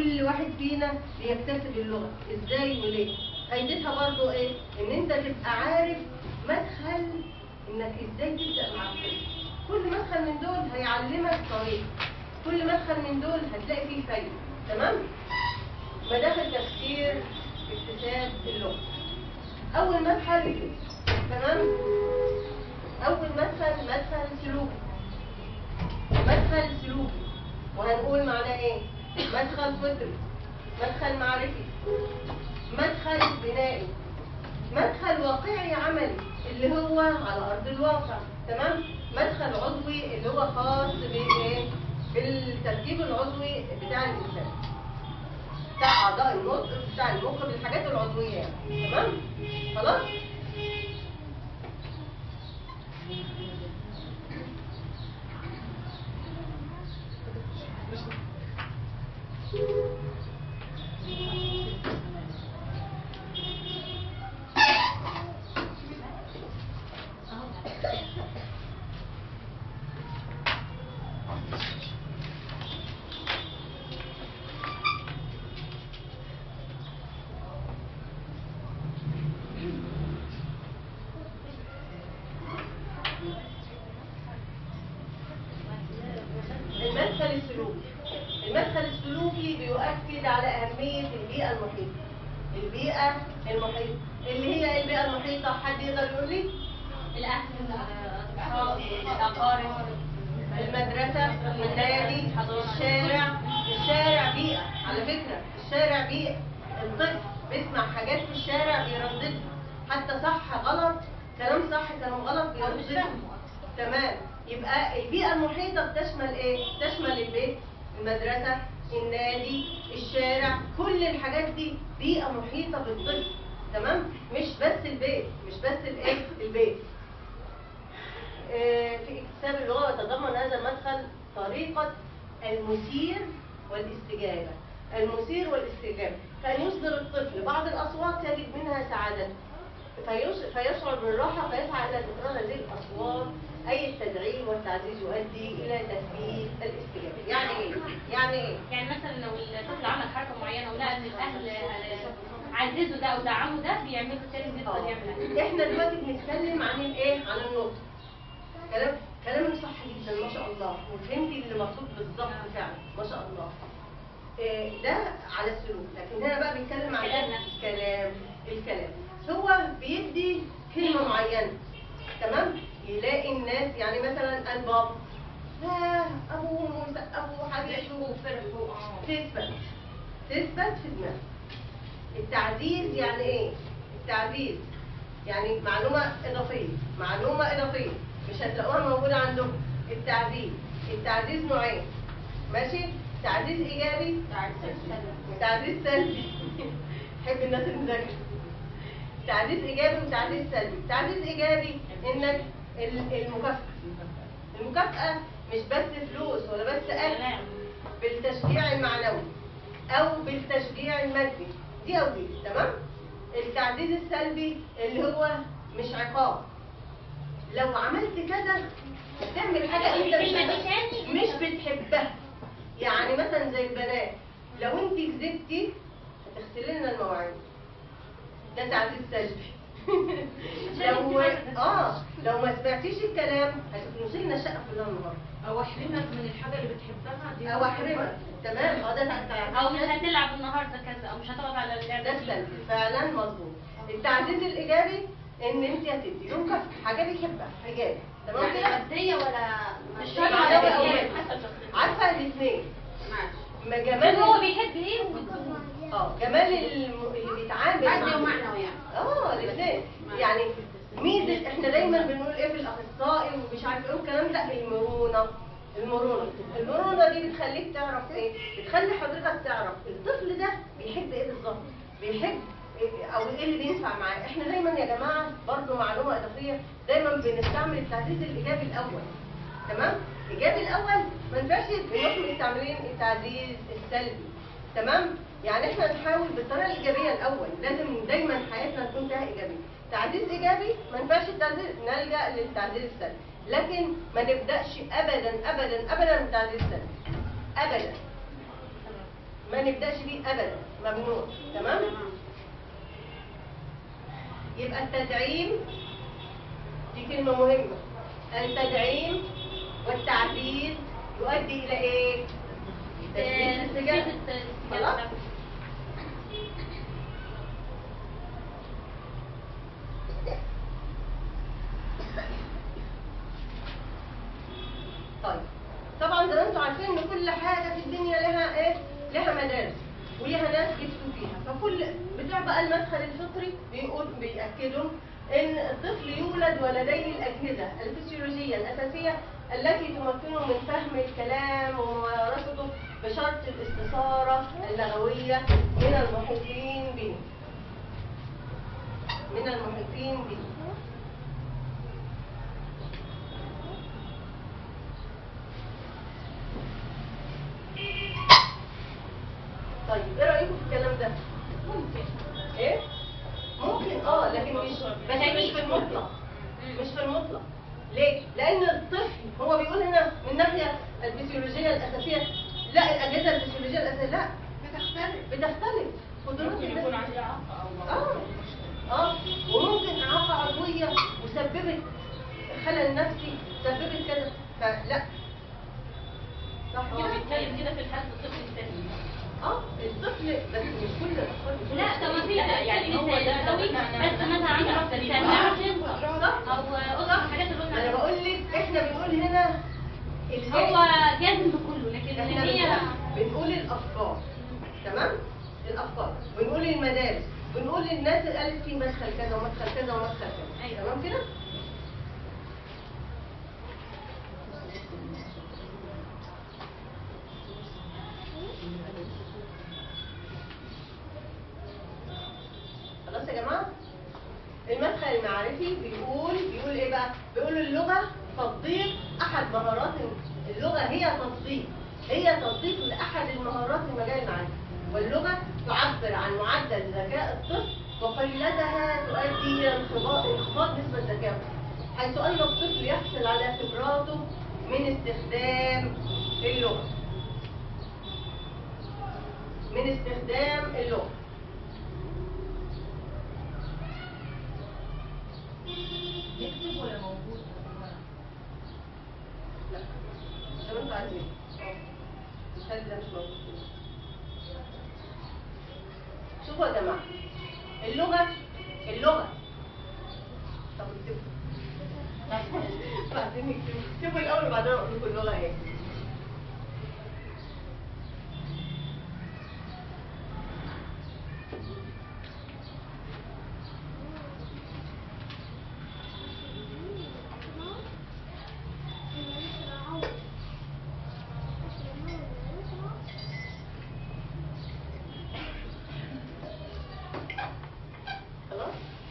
كل واحد فينا بيكتسب اللغه ازاي وليه فايدتها برضو ايه ان انت تبقى عارف مدخل انك ازاي تبدا مع الطفل كل مدخل من دول هيعلمك طريق كل مدخل من دول هتلاقي فيه فايده تمام مداخل تفسير اكتساب اللغه اول مدخل تمام اول مدخل مدخل سلوكي مدخل سلوكي وهنقول معناه ايه مدخل فطري مدخل معرفي مدخل بنائي مدخل واقعي عملي اللي هو على ارض الواقع تمام مدخل عضوي اللي هو خاص بايه بالتركيب العضوي بتاع الانسان بتاع اعضاء المخ بتاع المخ بالحاجات العضويه يعني تمام خلاص المدخل السلوكي المدخل السلوكي بيؤكد على أهمية البيئة المحيطة البيئة المحيطة اللي هي البيئة المحيطة حد يقدر يقول لي الأهل الأصحاب الأقارب المدرسة النادي الشارع الشارع بيئة على فكرة الشارع بيئة الطفل بيسمع حاجات في الشارع بيرددها حتى صح غلط كلام صح كلام غلط بيرددها تمام يبقى البيئة المحيطة بتشمل ايه؟ تشمل البيت المدرسة النادي الشارع كل الحاجات دي بيئة محيطة بالطفل تمام؟ مش بس البيت مش بس الايه؟ البيت آه، في اكتساب اللغة يتضمن هذا المدخل طريقة المثير والاستجابة المثير والاستجابة كان يصدر الطفل بعض الأصوات يجد منها سعادته فيش- فيشعر بالراحة فيسعى إلى تكرار هذه الأصوات أي التدعيم والتعزيز يؤدي إلى تثبيت الاستجابة يعني إيه؟ يعني إيه؟ يعني مثلا لو الطفل عمل حركة معينة ولقى إن الأهل آه، عززوا ده أو دعموا ده بيعملوا التاني بيفضل يعمل احنا دلوقتي بنتكلم عن الايه عن النطق كلام كلام صح جدا ما شاء الله وفهمتي اللي مطلوب بالظبط فعلا ما شاء الله إيه ده على السلوك لكن هنا بقى بيتكلم عن الكلام إيه؟ نفسه. الكلام الكلام هو بيدي كلمه معينه تمام يلاقي الناس يعني مثلا الباب لا ابوه ابوه حبيبه تثبت تثبت في دماغه التعزيز يعني ايه التعزيز يعني معلومة إضافية معلومة إضافية مش هتلاقوها موجودة عندكم التعزيز التعزيز نوعين ماشي تعزيز إيجابي تعزيز سلبي حب الناس المذاكرة تعزيز إيجابي وتعزيز سلبي تعزيز إيجابي إنك ال- المكافأة المكافأة مش بس فلوس ولا بس أكل كلام بالتشجيع المعنوي او بالتشجيع المادي دي او دي تمام التعزيز السلبي اللي هو مش عقاب لو عملت كده هتعمل حاجه انت مش الكلمة دي تاني؟ مش بتحبها يعني مثلا زي البنات لو انت كذبتي هتغسلي لنا المواعين ده تعزيز سلبي لو اه لو ما سمعتيش الكلام هتكنسي لنا الشقه كلها النهارده او احرمك من الحاجه اللي بتحبها دي او احرمك تمام اه ده تعزيز أو مش هتلعب النهاردة كذا أو مش هتقعد على اللعبة ده دي. السلبي فعلا مظبوط التعزيز الايجابي ان انت هتدي له مكافاه حاجه بيحبها ايجابي تمام يعني كده مادية ولا مش مش شرط معنوي على أو يعني مادي. حسب شخصيته عارفه الاثنين ماشي ما شوف جمال هو بيحب إيه وبيكون اه جمال الم- اللي بيتعامل مادي مع- ومعنوي يعني اه الاثنين يعني ميزه احنا دايما بنقول ايه في الاخصائي ومش عارف ايه والكلام ده المرونه المرونه المرونه دي بتخليك تعرف ايه بتخلي حضرتك تعرف الطفل ده بيحب ايه بالظبط بيحب إيه او ايه اللي بينفع معاه احنا دايما يا جماعه برضو معلومه اضافيه دايما بنستعمل التعزيز الايجابي الاول تمام الايجابي الاول ما ينفعش نروح مستعملين التعزيز السلبي تمام يعني احنا نحاول بالطريقه الايجابيه الاول لازم دايما حياتنا تكون فيها ايجابيه تعزيز ايجابي ما ينفعش التعزيز نلجا للتعزيز السلبي لكن ما نبداش ابدا ابدا ابدا بالتعزيز السلبي ابدا ما نبداش بيه ابدا ممنوع تمام يبقى التدعيم دي كلمه مهمه التدعيم والتعديل يؤدي الى ايه تثبيت السجاده خلاص طيب طبعا زي ما انتم عارفين ان كل حاجه في الدنيا لها ايه لها مدارس وليها ناس بيفتوا فيها فكل بتوع بقى المدخل الفطري بيقول بيأكدوا ان الطفل يولد ولديه الاجهزه الفسيولوجيه الاساسيه التي تمكنه من فهم الكلام وممارسته بشرط الاستثاره اللغويه من المحيطين به من المحيطين به طيب ايه رايكم في الكلام ده ممكن ايه ممكن اه لكن مش بس مش في المطلق مش في المطلق ليه لان الطفل هو بيقول هنا من الناحيه الفسيولوجيه الاساسيه لا الاجهزه الفسيولوجيه الاساسيه لا بتختلف بتختلف قدرات ممكن الناس- يكون عندي اعاقه او اه اه وممكن اعاقه عضويه وسببت خلل نفسي سببت كذا فلا صح هو كده؟ بيتكلم كده في الحالة الطفل السليم اه الطفل بس مش كل الاطفال بيكونوا لا ده ما في لا، يعني هو ده- قوي ده- بس مثلا عنده رفض صح او قصة الحاجات اللي انا قلنا بقول لك احنا بنقول هنا هو جازم بكله لكن احنا هي بنقول, بنقول الافكار تمام الافكار بنقول المدارس بنقول للناس اللي قالت في مدخل كذا ومدخل كذا ومدخل كذا أيوة. تمام كده خلاص يا جماعه المدخل المعرفي بيقول بيقول ايه بقى بيقول اللغه تطبيق احد مهارات اللغه هي تطبيق هي تطبيق لاحد المهارات في مجال المعرفه واللغه تعبر عن معدل ذكاء الطفل وقلتها تؤدي الى انخفاض انخفاض نسبه ذكائه حيث ان الطفل يحصل على خبراته من استخدام اللغه من استخدام اللغه يكتب ولا موجود لا زي ما انتوا عايزين الشهاده ده مش موجود شوفوا يا جماعه اللغه اللغه طب اكتبوا بعدين اكتبوا اكتبوا الاول وبعدين اقول لكم اللغه ايه خلاص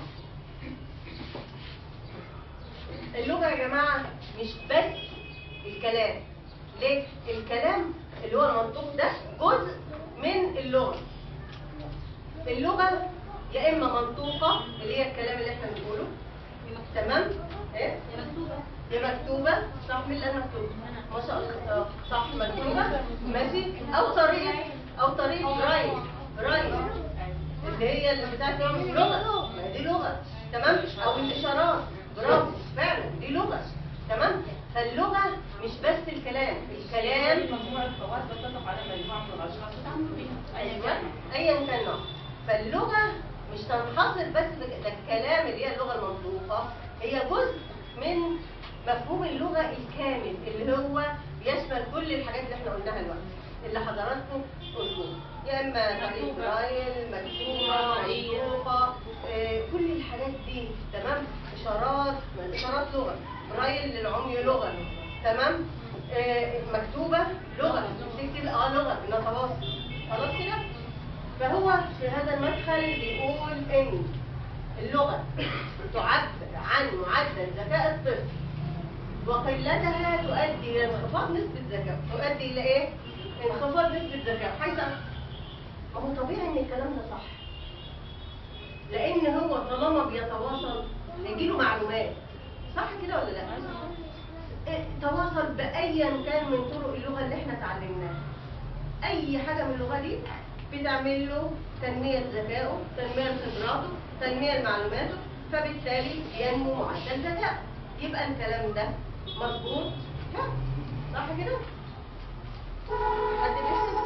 اللغة يا جماعة مش بس الكلام ليه؟ الكلام اللي هو المنطوق ده جزء من اللغة اللغة يا إما منطوقة اللي هي الكلام اللي احنا بنقوله تمام؟ ايه؟ هي مكتوبة يا مكتوبة صح مين اللي قال مكتوبة؟ ما شاء الله آه، صح مكتوبة ماشي أو طريقة أو طريقة برايل برايل اللي هي اللي بتاعت يوم لغة ما دي لغة تمام أو الإشارات برافو فعلا دي لغة تمام فاللغة مش بس الكلام الكلام هذه مجموعة فوائد تتفق على مجموعة من الأشخاص تتعامل بها أيا أيوة كان أيا كان نوع فاللغة مش تنحصر بس بالكلام اللي هي اللغة المنطوقة هي جزء من مفهوم اللغة الكامل اللي هو بيشمل كل الحاجات اللي احنا قلناها دلوقتي اللي حضراتكم قلتوها يا اما طريقة مكتوبة. برايل مكتوبة مرئية. منطوقة آه، كل الحاجات دي تمام إشارات إشارات لغة برايل للعمي لغة تمام آه، مكتوبة لغة تكتب اه لغة نتواصل خلاص كده فهو في هذا المدخل بيقول ان اللغة تعبر عن معدل ذكاء الطفل وقلتها تؤدي الى انخفاض نسبة ذكاء تؤدي الى ايه؟ انخفاض نسبة ذكاء حيث ما هو طبيعي ان الكلام ده صح لان هو طالما بيتواصل يجيله معلومات صح كده ولا لا؟ إيه، تواصل بأيا كان من طرق اللغة اللي احنا اتعلمناها اي حاجه من اللغه دي بتعمل له تنميه ذكائه تنميه خبراته تنميه معلوماته فبالتالي ينمو معدل ذكائه يبقى الكلام ده مظبوط ها؟ صح كده حد بيحسب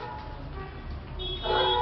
خلاص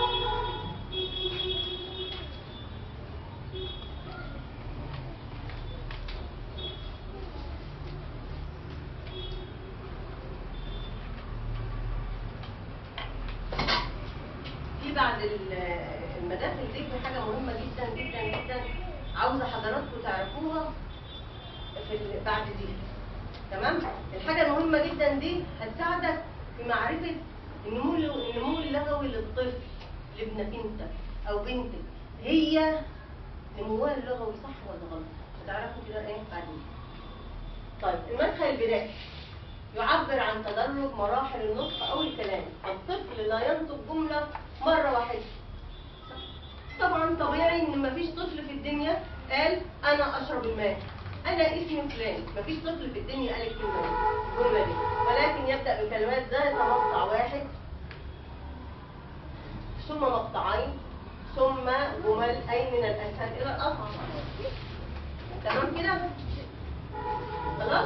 في بعد ال- المداخل دي في حاجة مهمة جدا جدا جدا عاوزة حضراتكم تعرفوها في ال- بعد دي تمام الحاجة المهمة جدا دي هتساعدك في معرفة النمو النمو اللغوي للطفل لابنك انت او بنتك هي نموها اللغوي صح ولا غلط هتعرفوا كده ايه بعدين طيب المدخل البدائي يعبر عن تدرج مراحل النطق او الكلام الطفل لا ينطق جمله مره واحده طبعا طبيعي ان مفيش طفل في الدنيا قال انا اشرب الماء انا اسمي فلان مفيش طفل في الدنيا قال الكلمه دي الجمله دي ولكن يبدا بكلمات ذات مقطع واحد ثم مقطعين ثم جمل اي من الاسهل الى الاصعب تمام كده خلاص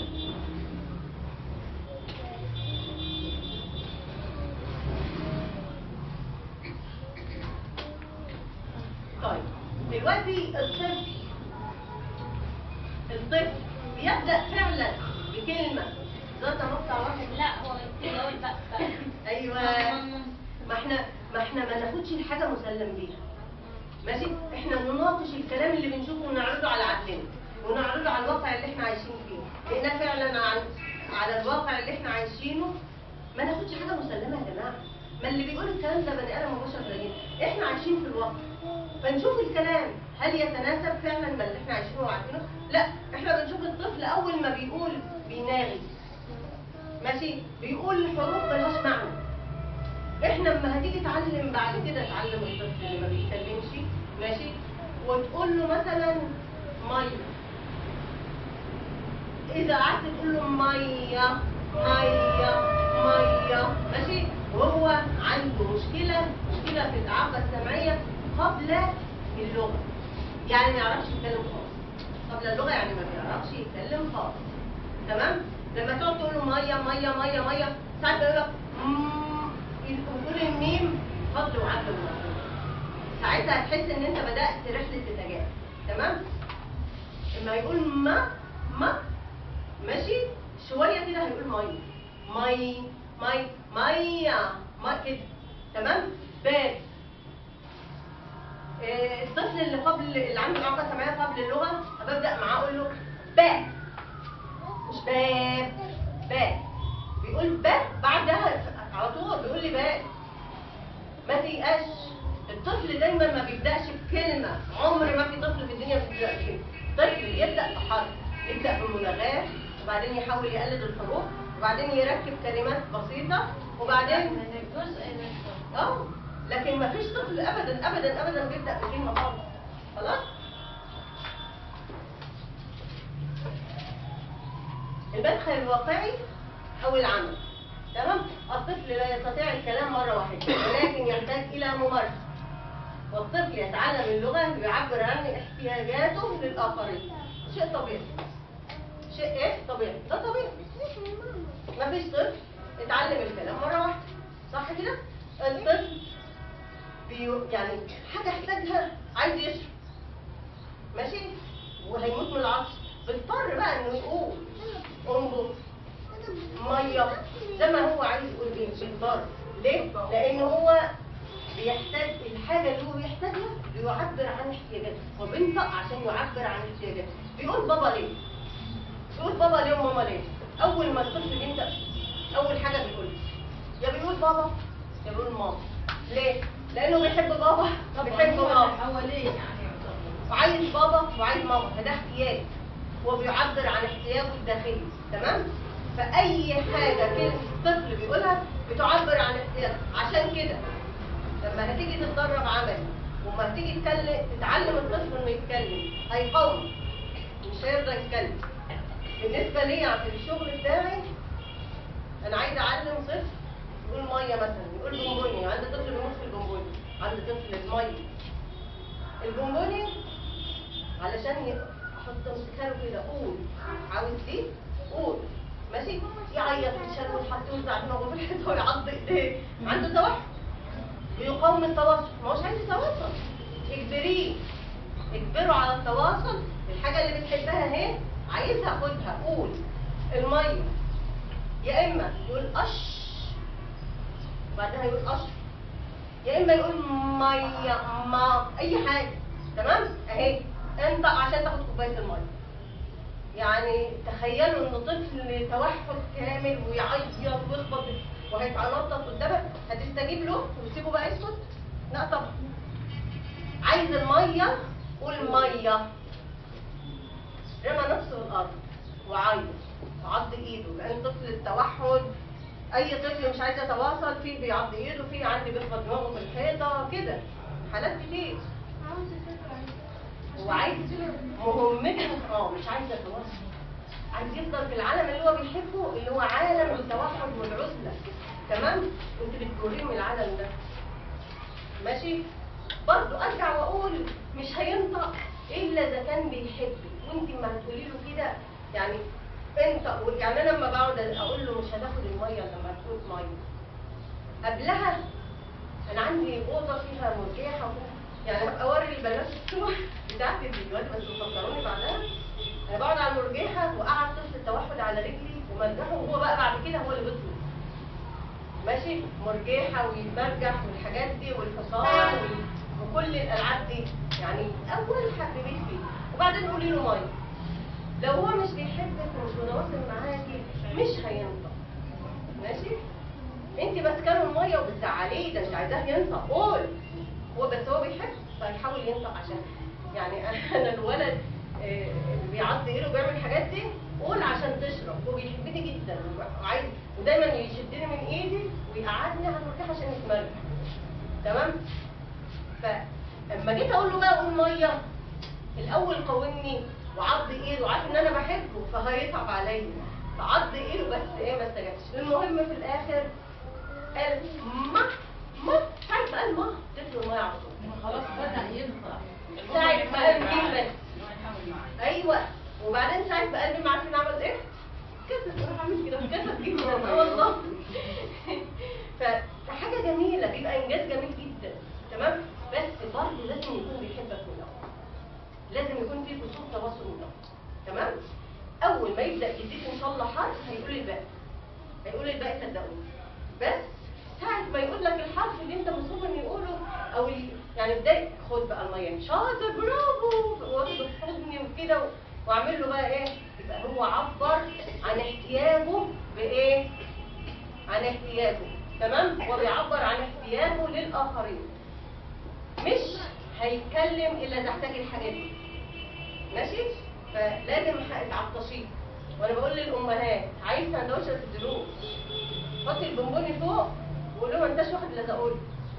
طيب دلوقتي الطفل الطفل بيبدأ فعلا بكلمة ذات مقطع واحد لا هو يبتدي يقول بقى بقى. ايوه ما احنا ما احنا ما ناخدش الحاجة مسلم بيها ماشي احنا نناقش الكلام اللي بنشوفه ونعرضه على عقلنا ونعرضه على الواقع اللي احنا عايشين فيه لان فعلا عن على الواقع اللي احنا عايشينه ما ناخدش حاجة مسلمة يا جماعة ما اللي بيقول الكلام ده بني ادم وبشر زينا احنا عايشين في الواقع فنشوف الكلام هل يتناسب فعلا مع اللي احنا عايشينه وعارفينه لا احنا بنشوف الطفل اول ما بيقول بيناغي ماشي بيقول حروف ملهاش معنى احنا لما هتيجي تعلم بعد كده تعلم الطفل اللي ما بيتكلمش ماشي وتقول له مثلا ميه اذا قعدت تقول له ميه ميه ميه ماشي وهو عنده مشكله مشكله في الاعاقه السمعيه قبل اللغه يعني ما يعرفش يتكلم خالص قبل اللغه يعني ما بيعرفش يتكلم خالص تمام لما تقعد تقول له ميه ميه ميه ميه ساعات بيقول لك وتقول الميم فضل وعدل ورحمه ساعتها هتحس ان انت بدات رحله التجارب تمام لما يقول ما ما ماشي شويه كده هيقول مي مي مي ميه ما كده تمام باب آه، الطفل اللي قبل اللي عنده اعاقه سمعيه قبل اللغه ببدا معاه اقول له باب مش باب باب بيقول باب بعدها على طول بيقول لي باب ما تيأس الطفل دايما ما بيبداش بكلمه عمر ما في طفل في الدنيا بيبدا بكلمه طفل يبدا بحرف يبدا بمناغاه وبعدين يحاول يقلد الحروف وبعدين يركب كلمات بسيطه وبعدين جزء من اه لكن ما فيش طفل ابدا ابدا ابدا بيبدا بكلمه خالص خلاص المدخل الواقعي او العمل تمام الطفل لا يستطيع الكلام مره واحده ولكن يحتاج الى ممارسه والطفل يتعلم اللغه ليعبر عن احتياجاته للاخرين شيء طبيعي شيء ايه طبيعي ده طبيعي ما فيش طفل اتعلم الكلام مره واحده صح كده الطفل بيو يعني حاجه احتاجها عايز يشرب ماشي وهيموت من العطش بيضطر بقى انه يقول انظر ميه زي ما هو عايز يقول ايه بيضطر ليه؟ لان هو بيحتاج الحاجه اللي هو بيحتاجها ليعبر عن احتياجاته وبينطق عشان يعبر عن احتياجاته بيقول بابا ليه؟ بيقول بابا ليه وماما ليه؟ اول ما الطفل بينطق اول حاجه بيقول يا بيقول بابا يا بيقول ماما ليه؟ لانه بيحب بابا بيحب ماما حواليه يعني يعتبر وعايز بابا وعايز ماما فده احتياج هو بيعبر عن احتياجه الداخلي تمام فاي حاجه كلمه الطفل بيقولها بتعبر عن احتياجه عشان كده لما هتيجي تتدرب عملي وما هتيجي تتكلم تتعلم الطفل انه يتكلم هيقاوم مش هيرضى يتكلم بالنسبه لي في الشغل بتاعي انا عايزه اعلم طفل يقول ميه مثلا يقول بونبوني عند طفل بيموت في البونبوني عند طفل الميه البونبوني علشان ي- احط امسكها له كده قول عاوز دي قول ماشي يعيط ويتشال ويتحط ويوزع دماغه في الحيطه ويعض ايديه عنده توحد بيقاوم التواصل ما هوش عايز يتواصل اجبريه اجبره على التواصل الحاجه اللي بتحبها اهي عايزها خدها قول الميه يا اما يقول اش وبعدها يقول اش يا اما يقول ميه ما اي حاجه تمام اهي انت عشان تاخد كوبايه الميه يعني تخيلوا ان طفل توحد كامل ويعيط ويخبط وهيتنطط قدامك هتستجيب له وتسيبه بقى يسكت؟ لا طبعا عايز الميه قول ميه رمى نفسه في الارض وعيط وعض ايده لان طفل التوحد اي طفل مش عايز يتواصل فيه بيعض ايده فيه عندي بيخبط دماغه في الحيطه كده حالات كتير هو عايز مهمته اه مش عايز يتواصل عايز يفضل في العالم اللي هو بيحبه اللي هو عالم التوحد والعزله تمام انت بتجريه من العالم ده ماشي برضو ارجع واقول مش هينطق الا اذا كان بيحبك وانت ما هتقولي له كده يعني انت يعني انا لما بقعد اقول له مش هتاخد الميه إلا لما تكون ميه قبلها انا عندي اوضه فيها مرجحه وكده. يعني هبقى اوري البنات الصور بتاعت الفيديوهات بس فكروني بعدها انا بقعد على المرجحه وقعد طفل التوحد على رجلي ومرجحه وهو بقى بعد كده هو اللي بيطلب ماشي مرجحه ويتمرجح والحاجات دي والحصان وال- وكل الالعاب دي يعني اول حببت فيه وبعدين قولي له ميه لو هو مش بيحبك ومش متواصل معاكي مش هينطق ماشي انت ماسكه له الميه وبتزعليه ده انت عايزاه ينطق قول هو بس هو بيحب فيحاول ينطق عشان يعني انا الولد آه، اللي بيعض ايده وبيعمل الحاجات دي قول عشان تشرب هو بيحبني جدا وعايز ودايما يشدني من ايدي ويقعدني على المرتاح عشان يتمرجح تمام فلما جيت اقول له بقى قول ميه الاول قاومني وعض ايده وعارف ان انا بحبه فهيصعب عليا فعض ايده بس ايه ما استجابش المهم في الاخر قال ما ما ساعة ما قال ما اديت له الميه على طول خلاص بدأ ينطق ساعة ما قال مين بس إنه يحاول معاه ايوه وبعدين ساعة ما قال مين عارفين عمل ايه؟ كسب اروح اعمل كده كسب جدا اه والله فحاجة جميلة بيبقى انجاز جميل جدا تمام بس برضه لازم يكون بيحبك من الاول لازم يكون في خصوص تواصل من الاول تمام اول ما يبدا يديك ان شاء الله حرف هيقول الباقي هيقول الباقي صدقوني بس ساعة ما يقول لك الحرف اللي انت مصمم انه يقوله او ال- يعني ابدأ خد بقى المية شاطر برافو واخد حضني وكده و- واعمل له بقى ايه يبقى هو عبر عن احتياجه بايه عن احتياجه تمام هو بيعبر عن احتياجه للاخرين مش هيتكلم الا اذا احتاج الحاجات دي ماشي فلازم ح- تعطشيه وانا بقول للامهات عايز سندوتش تديلوه حطي البونبوني فوق وقول له ما انتش واخد اللي تقول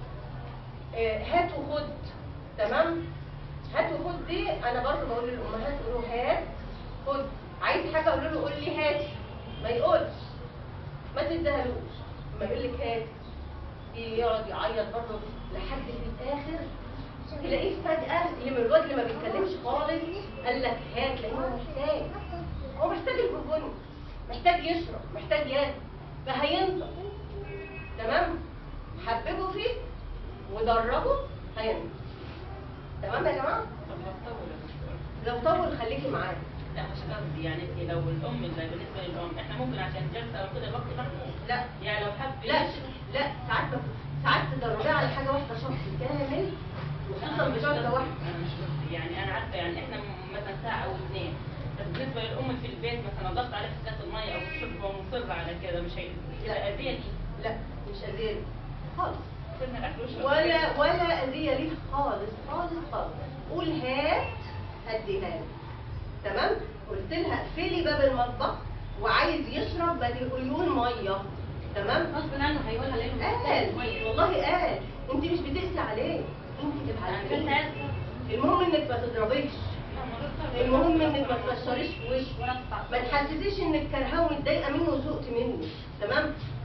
هات وخد تمام هات وخد دي انا برضه بقول للامهات قولوا هات خد عايز حاجه قول له قول لي هاتي ما يقولش ما تديهالوش ما يقول لك هات يقعد يعيط برضه لحد في الاخر تلاقيه فجأة اللي من الواد اللي ما بيتكلمش خالص قال لك هات لأنه محتاج هو محتاج البونبوني محتاج يشرب محتاج ياكل فهينطق تمام حببه فيه ودربه هينطق تمام يا جماعة طب لو طول يا دكتور لو طول خليكي معاه لا مش قصدي يعني انت لو الام اللي بالنسبه للام احنا ممكن عشان جلسه او كده الوقت محدود لا يعني لو حب لا يشرب لا ساعات ساعات تدربيه على حاجة واحدة شخص كامل وخصوصا مش بتوع قصدي- التوحد انا مش قصدي يعني انا عارفه يعني احنا م- مثلا ساعه او اثنين بس بالنسبه للام في البيت مثلا ضغط عليها في كاس الميه او الشرب ومصر على كده مش هي لا. اذيه دي لا مش أذية خالص سيبنا الاكل واشرب ولا ولا أذية ليه خالص خالص خالص قول هات هديها له تمام قلت لها اقفلي باب المطبخ وعايز يشرب بدل عيون ميه تمام غصب عنه هيقولها لانه قال كويس والله قال انت مش بتقسي عليه انت بس تبقى عارفة. المهم انك ما تضربيش المهم انك ما تكسريش في وشه ولا تتعصب. ما تحسسيش انك كرهاه ومتضايقه منه وزهقت منه تمام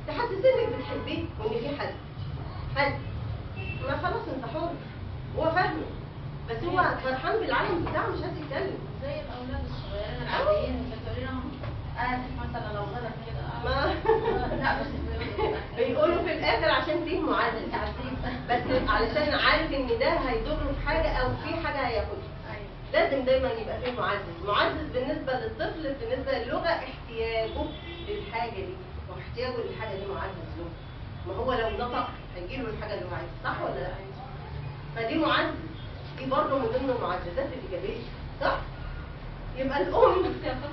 تحسسي انك بتحبيه وان في حد حد ما خلاص انت حر هو فاهمه بس هو فرحان بالعالم بتاعه مش عايز يتكلم زي الاولاد الصغيرين العاديين انت تقولي لهم اسف مثلا لو غلط كده آه. ما لا بس بيقولوا بيقولوا في الاخر عشان فيه معادل بس علشان عارف ان ده هيضره في حاجه او في حاجه هياخدها ايوه لازم دايما يبقى فيه معزز معزز بالنسبه للطفل بالنسبه للغه احتياجه للحاجه دي واحتياجه للحاجه دي معزز له ما هو لو نطق هيجيله الحاجه اللي هو عايزها صح ولا لا فدي معزز دي برضه من ضمن المعززات الايجابيه صح يبقى الام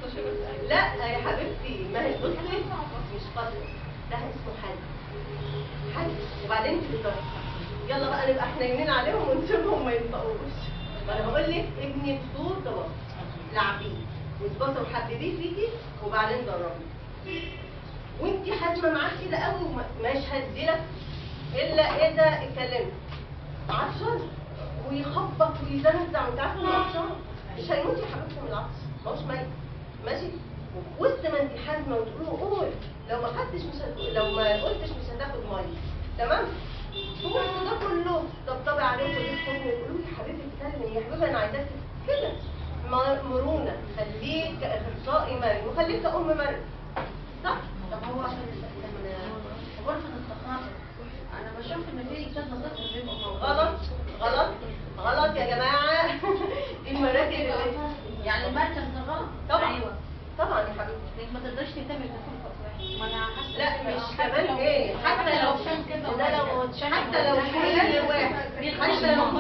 لا يا حبيبتي ما هي بصي مش قدر ده اسمه حل حل وبعدين انت بتدرسي يلا بقى نبقى حنينين عليهم ونسيبهم ما ينطقوش ما انا بقول لك ابني بصور طبعا لعبيه واثبتي وحببيه فيكي وبعدين دربيه وانت حازمه معاه كده قوي ومش هديلك الا اذا اتكلمت عطشان ويخبط ويزنزع وانت عارفه انه عطشان مش هيموت يا حبيبتي من العطش ما هوش ميت ماشي وسط ما انت حازمه وتقولوا قول لو ما خدتش مش هت... لو ما قلتش مش هتاخد ميه تمام في وسط ده كله طبطبي عليهم وديكم ويقولوا لي حبيبتي اتكلمي يا حبيبي انا عايزاك كده م- مرونه خليك اخصائي مرن وخليك ام مرن صح طب هو عشان ال- غرفة التخاطب انا بشوف ان في كذا طفل بيبقوا موجودين. غلط غلط غلط يا جماعه دي المراكز اللي يعني المركز ده غلط طبعا ايوه طبعا يا حبيبتي ليك ما تقدرش تعتمد تكون خط واحد ما انا حاسه لا كده. مش حتى كمان لو- ايه حتى لو عشان كده ده لو عشان حتى لو كل واحد حتى لو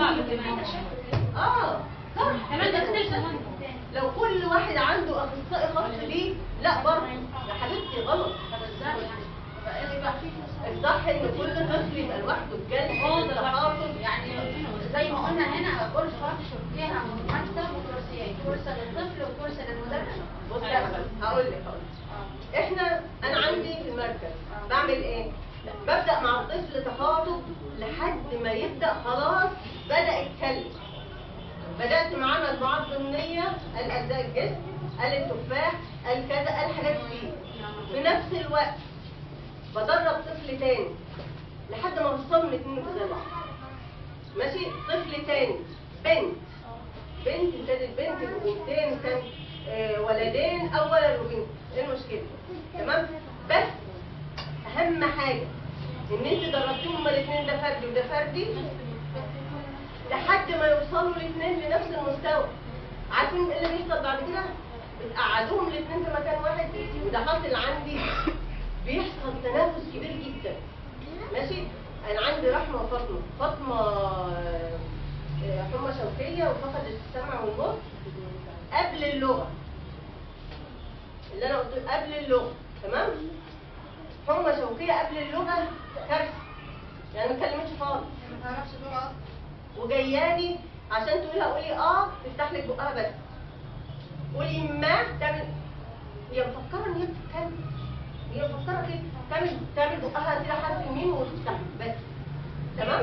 اه صح كمان ده كتير زمان لو كل واحد عنده اخصائي خاص ليه لا برضه يا حبيبتي غلط طب ازاي يعني يبقى ايه يبقى في الصح ان كل طفل يبقى لوحده بجد تخاطب يعني زي ما قلنا هنا غرفة فيها مكتب وكرسيين كرسي للطفل وكرسي للمدرس بص يا حبيبتي هقول لك هقول لك اه احنا انا عندي في المركز بعمل ايه ببدا مع الطفل تخاطب لحد ما يبدا خلاص بدا يتكلم بدات معاه مجموعات ضمنيه قال اجزاء الجسم قال التفاح قال كذا قال حاجات كتير في نفس الوقت بدرب طفل تاني لحد ما وصلوا الاثنين زي بعض ماشي طفل تاني بنت بنت ابتدت بنت بنتين كان آه، ولدين او ولد وبنت ايه المشكله تمام بس اهم حاجه ان انت دربتيهم هما الاثنين ده فردي وده فردي لحد ما يوصلوا الاثنين لنفس المستوى عارفين ايه اللي بيحصل بعد كده بتقعدوهم الاثنين في مكان واحد وده حاصل عندي بيحصل تنافس كبير جدا ماشي انا عندي رحمه وفاطمه فاطمه آه، آه، حمى شوكيه وفقدت السمع والنطق قبل اللغه اللي انا قلت قبل اللغه تمام حمى شوكيه قبل اللغه كارثه يعني ما اتكلمتش خالص ما تعرفش اللغة وجايالي عشان تقولي هقولي اه تفتح لك بقها بس قولي ما تعمل هي مفكره ان هي بتتكلم هي مفكره كده تعمل تعمل بقها كده حرف ميم وتفتح بس تمام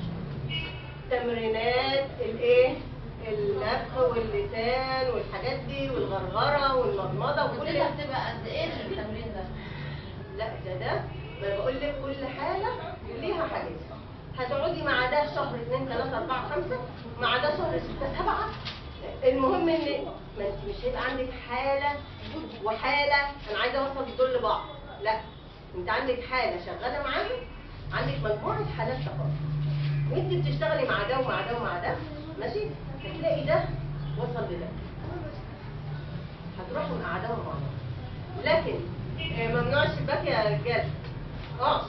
تمرينات الايه النفخ واللسان والحاجات دي والغرغره والمضمضه وكل مدتها بتبقى قد ايه التمرين ده؟ لا ده ده ما بقول لك كل حالة ليها حاجات هتقعدي مع ده شهر اثنين ثلاثة أربعة خمسة مع ده شهر ستة سبعة المهم ان ما انت مش هيبقى عندك حالة وحالة انا عايزة اوصل دول لبعض لا انت عندك حالة شغالة معايا عندك مجموعة حالات تخاطب وانت بتشتغلي مع ده ومع ده ومع ده ماشي هتلاقي ده وصل لده هتروحوا مقعدهم مع بعض لكن آه، ممنوع الشباك يا رجاله اه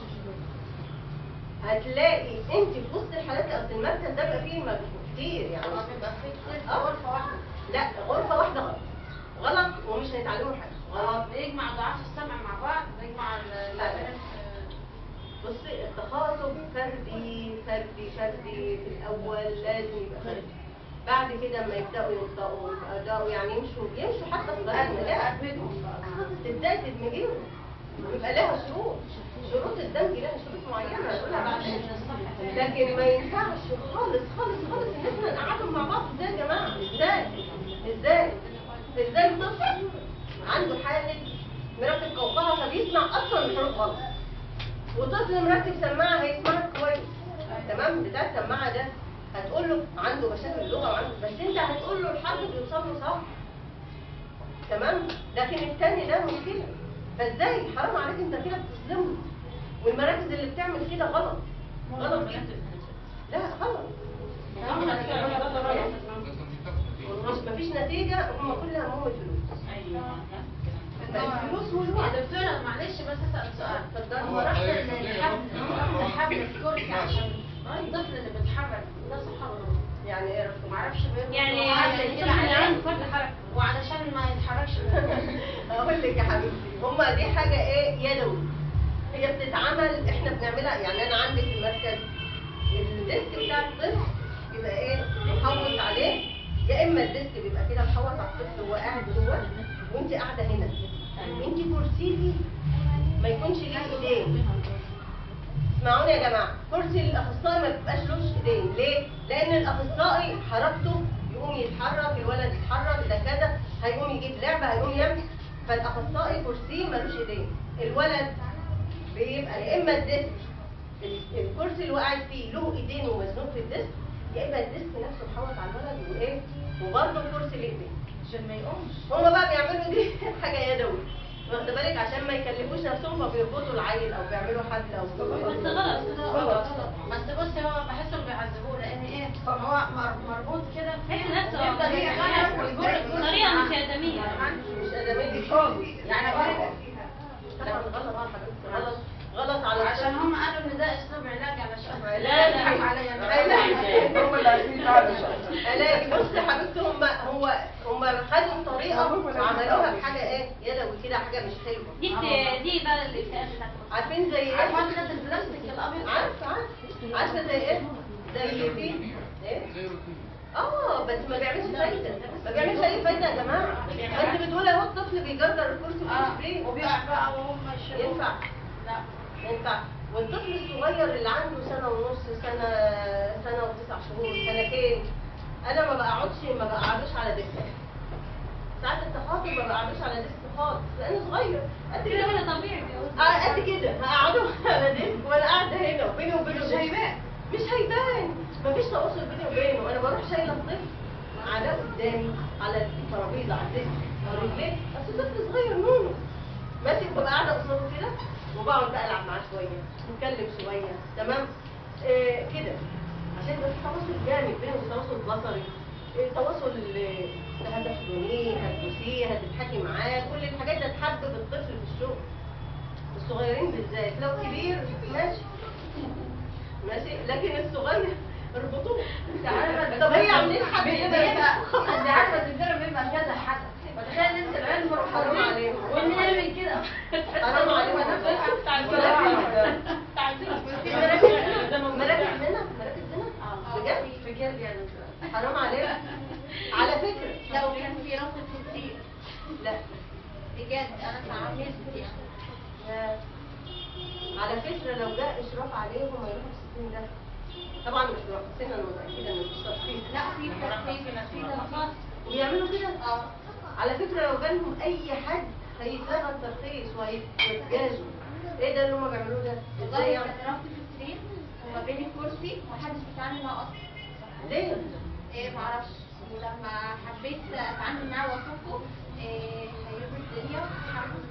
هتلاقي انت في وسط الحالات اصل المركز ده بيبقى فيه مجموع كتير يعني اه بيبقى في كتير في آه. غرفة واحدة لا غرفه واحده غلط غلط ومش هيتعلموا حاجه غلط بيجمع ضعاف السمع مع بعض بيجمع ال- لا. البنات بصي التخاطب فردي فردي فردي في الاول لازم يبقى فردي بعد كده لما يبداوا ينطقوا يبداوا يعني يمشوا يمشوا حتى في طريق المجال أدمجهم بقى تبداي تدمجيهم ويبقى لها شروط شروط الدمج لها شروط معينه هنقولها بعدين لكن ما ينفعش خالص خالص خالص ان احنا نقعدهم مع بعض ازاي يا جماعه ازاي ازاي ازاي طفل عنده حاله مركز قوقعه فبيسمع اصلا الحروف غلط وطفل مركب سماعه هيسمعك كويس تمام بتاع السماعه ده هتقول له عنده مشاكل لغه وعنده بس انت هتقول له الحرف بيوصل له صح تمام لكن التاني ده مشكله فازاي حرام عليك انت كده بتظلمه والمراكز اللي بتعمل كده غلط غلط جدا لا غلط مش مفيش نتيجه هم كل همهم الفلوس ايوه الفلوس يا والوقت دكتورة معلش بس اسال سؤال اتفضلي. هو رحت الحبل رحت الحبل الكرسي عشان الطفل اللي بيتحرك ده صح ولا غلط؟ يعني ايه رقم معرفش بيربط يعني حاجة الطفل كده اللي عليه عنده فرط حركه وعلشان ما يتحركش اقول لك يا حبيبتي هما دي حاجه ايه يدوي هي بتتعمل احنا بنعملها يعني انا عندي في المركز الديسك بتاع الطفل بيبقى ايه محوط عليه يا اما الديسك بيبقى كده محوط على الطفل وهو قاعد جوه وانت قاعده هنا انت كرسيكي ما يكونش ليه ايدين اسمعوني يا جماعه كرسي الاخصائي ما بيبقاش لوش ايدين ليه لان الاخصائي حركته يقوم يتحرك الولد يتحرك ده كذا هيقوم يجيب لعبه هيقوم يعمل فالاخصائي كرسي ملوش ايدين الولد بيبقى يا اما الديسك ال- الكرسي اللي هو قاعد فيه له ايدين ومزنوق في الديسك يا اما الديسك نفسه محوط على الولد وايه وبرضه الكرسي ليه ايدين عشان ما يقومش هما بقى بيعملوا دي حاجه يدوي واخده بالك عشان ما يكلفوش نفسهم فبيربطوا العيل او بيعملوا حبل او بس غلط غلط بس بصي هو بحسهم بيعذبوه لان ايه هو مر- مربوط كده تحس نفسه يفضل يتحرك ويجر الكرسي طريقه معاه. مش ادميه مش ادميه خالص يعني غلط طبعا غلط اه حبيبتي غلط غلط على عشان هم قالوا ان ده اسلوب علاج علشان لا، لا. يضحك عليا علاج هم اللي عايزين علاج بص يا حبيبتي هم هو هم خدوا طريقه وعملوها بحاجه ايه يدوي كده حاجه مش حلوه دي بت- دي بقى الاكتئاب بتاعته عارفين زي ايه؟ عارفه انت البلاستيك الابيض عارفه عارفه عارفه زي ايه؟ زي في ايه؟ اه بس ما بيعملش فايده ما بيعملش اي فايده يا جماعه ما انت بتقولي اهو الطفل بيجرجر الكرسي ومش ليه اه وبيقع بقى وهم يشيلوه ينفع لا ينفع والطفل الصغير اللي عنده سنه ونص سنه سنه وتسع شهور سنتين انا ما بقعدش ما بقعدوش على ديسك ساعات التخاطب ما بقعدوش على ديسك خالص لانه صغير قد كده كده كده طبيعي اه قد كده هقعده على ديسك وانا قاعده هنا وبيني وبينه مش ديسك. هيبان. مش هيبان مفيش تواصل بيني وبينه انا بروح شايله الطفل على قدامي على الترابيزه على الديسك على رجليه بس طفل صغير نونو ماسك ببقى قاعده قصاده كده وبقعد بقى العب معاه شويه نتكلم شويه تمام آه كده عشان يبقى في تواصل جامد بينه تواصل بصري آه، تواصل آه، هتحضنيه هتبوسيه هتضحكي معاه كل الحاجات دي تحبب الطفل في الشغل الصغيرين بالذات لو كبير ماشي ماشي لكن الصغير اربطوه عارفه طب هي عاملين حبيبه انت عارفه الدكتوره بيبقى كذا حد فتخيل انت العلم حرام عليهم. ونعمل كده حرام عليهم في مراكز هنا مراكز هنا مراكز هنا بجد في كده يعني دكتورة. حرام عليك على فكره لو كان في رفض كتير لا بجد انا اتعاملت يعني لا. على فكره لو جاء اشراف عليهم هيروحوا في 60 ده طبعا مش مرخصين انا متاكده ان مفيش ترخيص لا في ترخيص في ترخيص وبيعملوا كده اه على فكره لو جالهم اي حد هيتلغى الترخيص وهيتجازوا ايه ده اللي هم بيعملوه ده ازاي والله يعني كان رفض في السرير وما بين الكرسي ومحدش بيتعامل معاه اصلا ليه ايه معرفش ولما حبيت اتعامل معاه واشوفه ايه هيرضي الدنيا وحبيت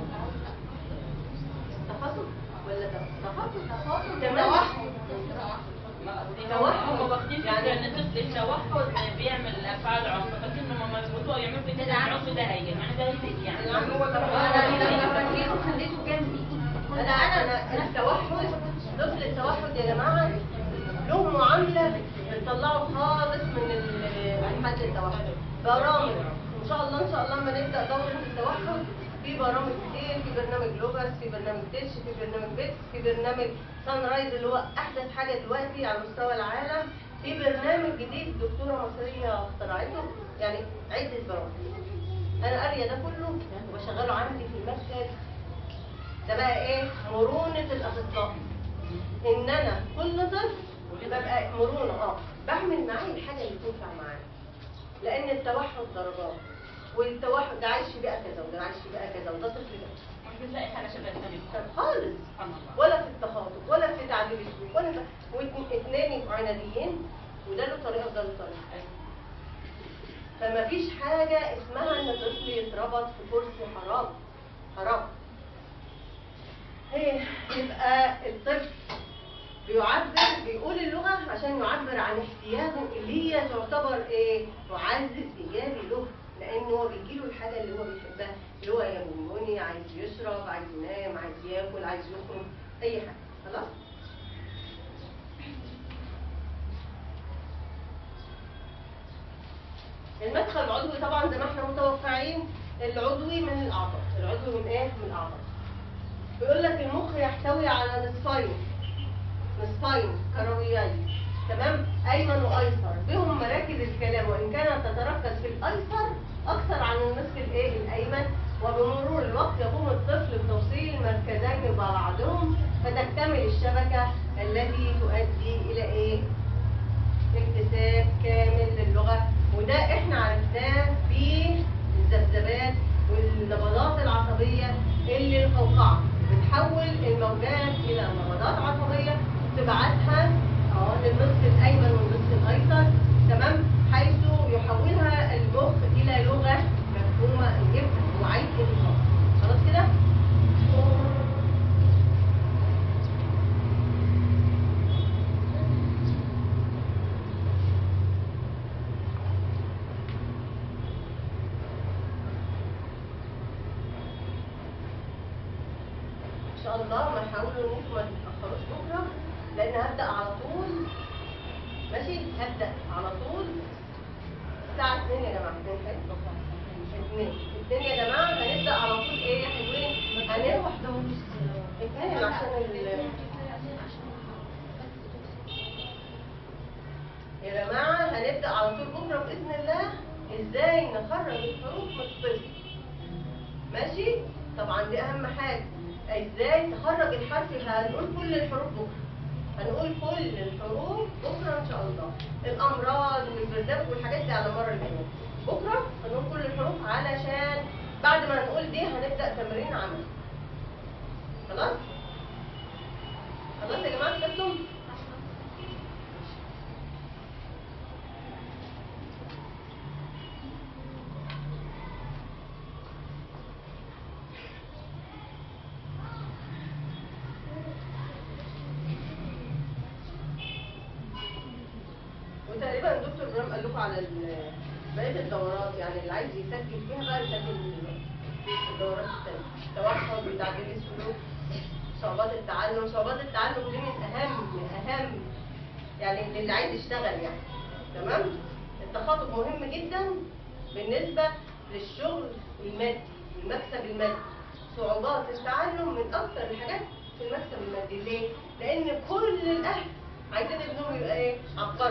تخاطب ولا تخاطب تخاطب تمام هم واخدين فكره ان الطفل التوحد بيعمل افعال عنف فاكرين لما يظبطوها يعملوا في كده العنف ده هيجي معنى ده هيزيد يعني العنف هو انا لما ركيته خليته جنبي انا انا انا التوحد طفل التوحد يا جماعه له معامله بتطلعه خالص من ال- حد التوحد برامج ان شاء الله ان شاء الله لما نبدا دوره التوحد في برامج كتير في برنامج لوجاس في برنامج تيتش في برنامج بيتس في برنامج سان رايز اللي هو احدث حاجه دلوقتي على مستوى العالم في برنامج جديد دكتوره مصريه اخترعته يعني عده برامج انا قاريه ده كله وبشغله عندي في المركز ده بقى ايه مرونة الاخصائي ان انا كل طفل ببقى مرونة اه بعمل معاه الحاجة اللي تنفع معاه لان التوحد درجات والتوحد ده عايش في بيئة كذا وده عايش في بيئة كذا وده طفل كذا بتلاقي حاجه شبه النبي طب خالص سبحان الله ولا في التخاطب ولا في تعديل السلوك ولا في واثنين يبقوا عناديين وده له طريقه وده له طريقه أيوة. فما فيش حاجه اسمها ان طفل يتربط في كرسي حرام حرام هي يبقى الطفل بيعبر بيقول اللغة عشان يعبر عن احتياجه اللي هي تعتبر ايه معزز ايجابي له لان هو بيجيله الحاجة اللي هو بيحبها اللي هو يبوني عايز يشرب عايز ينام عايز ياكل عايز يخرج اي حاجة خلاص المدخل العضوي طبعا زي ما احنا متوقعين العضوي من الاعضاء العضوي من ايه من الاعضاء بيقول لك المخ يحتوي على نصفين نصفين كرويين تمام ايمن وايسر بهم مراكز الكلام وان كانت تتركز في الايسر اكثر عن النصف الايه الايمن وبمرور الوقت يقوم الطفل بتوصيل المركزين ببعضهم فتكتمل الشبكه التي تؤدي الى ايه اكتساب كامل للغة وده احنا عرفناه في الذبذبات والنبضات العصبية اللي القوقعة بتحول الموجات إلى نبضات عصبية تبعتها اه للنصف الأيمن والنصف الأيسر تمام حيث يحولها المخ إلى لغة مفهومة جدا وعي النظام خلاص كده؟ ان شاء الله ما حاولوا انكم ما تتاخروش بكره لان هبدا على طول ماشي هبدا على طول الساعه 2 يا جماعه 2 حلو 2 2 يا جماعه هنبدا على طول ايه يا حلوين هنروح 2 عشان ال يا جماعه هنبدا على طول بكره باذن الله ازاي نخرج الحروف من الطفل ماشي طبعا دي اهم حاجه ازاي تخرج الحرف هنقول كل الحروف بكره هنقول كل الحروف بكره ان شاء الله الامراض والبرزاق والحاجات دي على مر الايام بكره هنقول كل الحروف علشان بعد ما نقول دي هنبدا تمرين عمل خلاص خلاص يا جماعه كتبتم وتقريبا الدكتور ابراهيم قال لكم على ال- بقيه الدورات يعني اللي عايز يسجل فيها بقى يسجل دلوقتي الدورات التانية توحد وتعديل السلوك صعوبات التعلم صعوبات التعلم دي من اهم من اهم يعني اللي عايز يشتغل يعني تمام التخاطب مهم جدا بالنسبه للشغل المادي المكسب المادي صعوبات التعلم من اكثر الحاجات في المكسب المادي ليه؟ لان كل الاهل عايزين ابنهم يبقى ايه؟ عبقري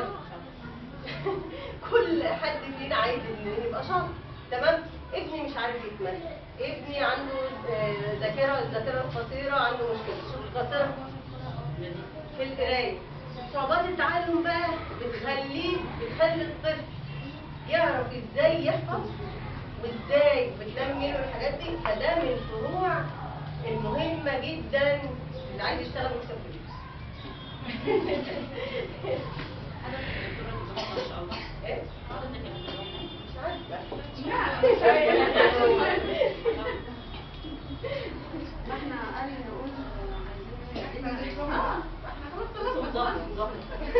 كل حد فينا عايز ابنه يبقى شاطر تمام ابني مش عارف يتمثل ابني عنده آه، ذاكره الذاكره القصيره عنده مشكله شوف القصيره في القرايه صعوبات التعلم بقى بتخليه بتخلي الطفل يعرف ازاي يحفظ وازاي بتنمي له الحاجات دي فده من الفروع المهمه جدا اللي عايز يشتغل ويكسب فلوس ان شاء الله ايه حضرتك اللي بتقولها. مش عارفه ما احنا قال نقول عايزين اه احنا خلاص خلاص ظاهر ظاهر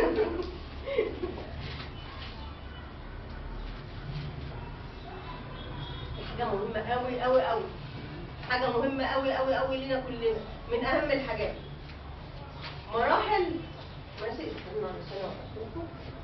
حاجة مهمة قوي قوي قوي حاجة مهمة قوي قوي قوي لنا كلنا من أهم الحاجات مراحل ماشي استنى عشان أوقفكم.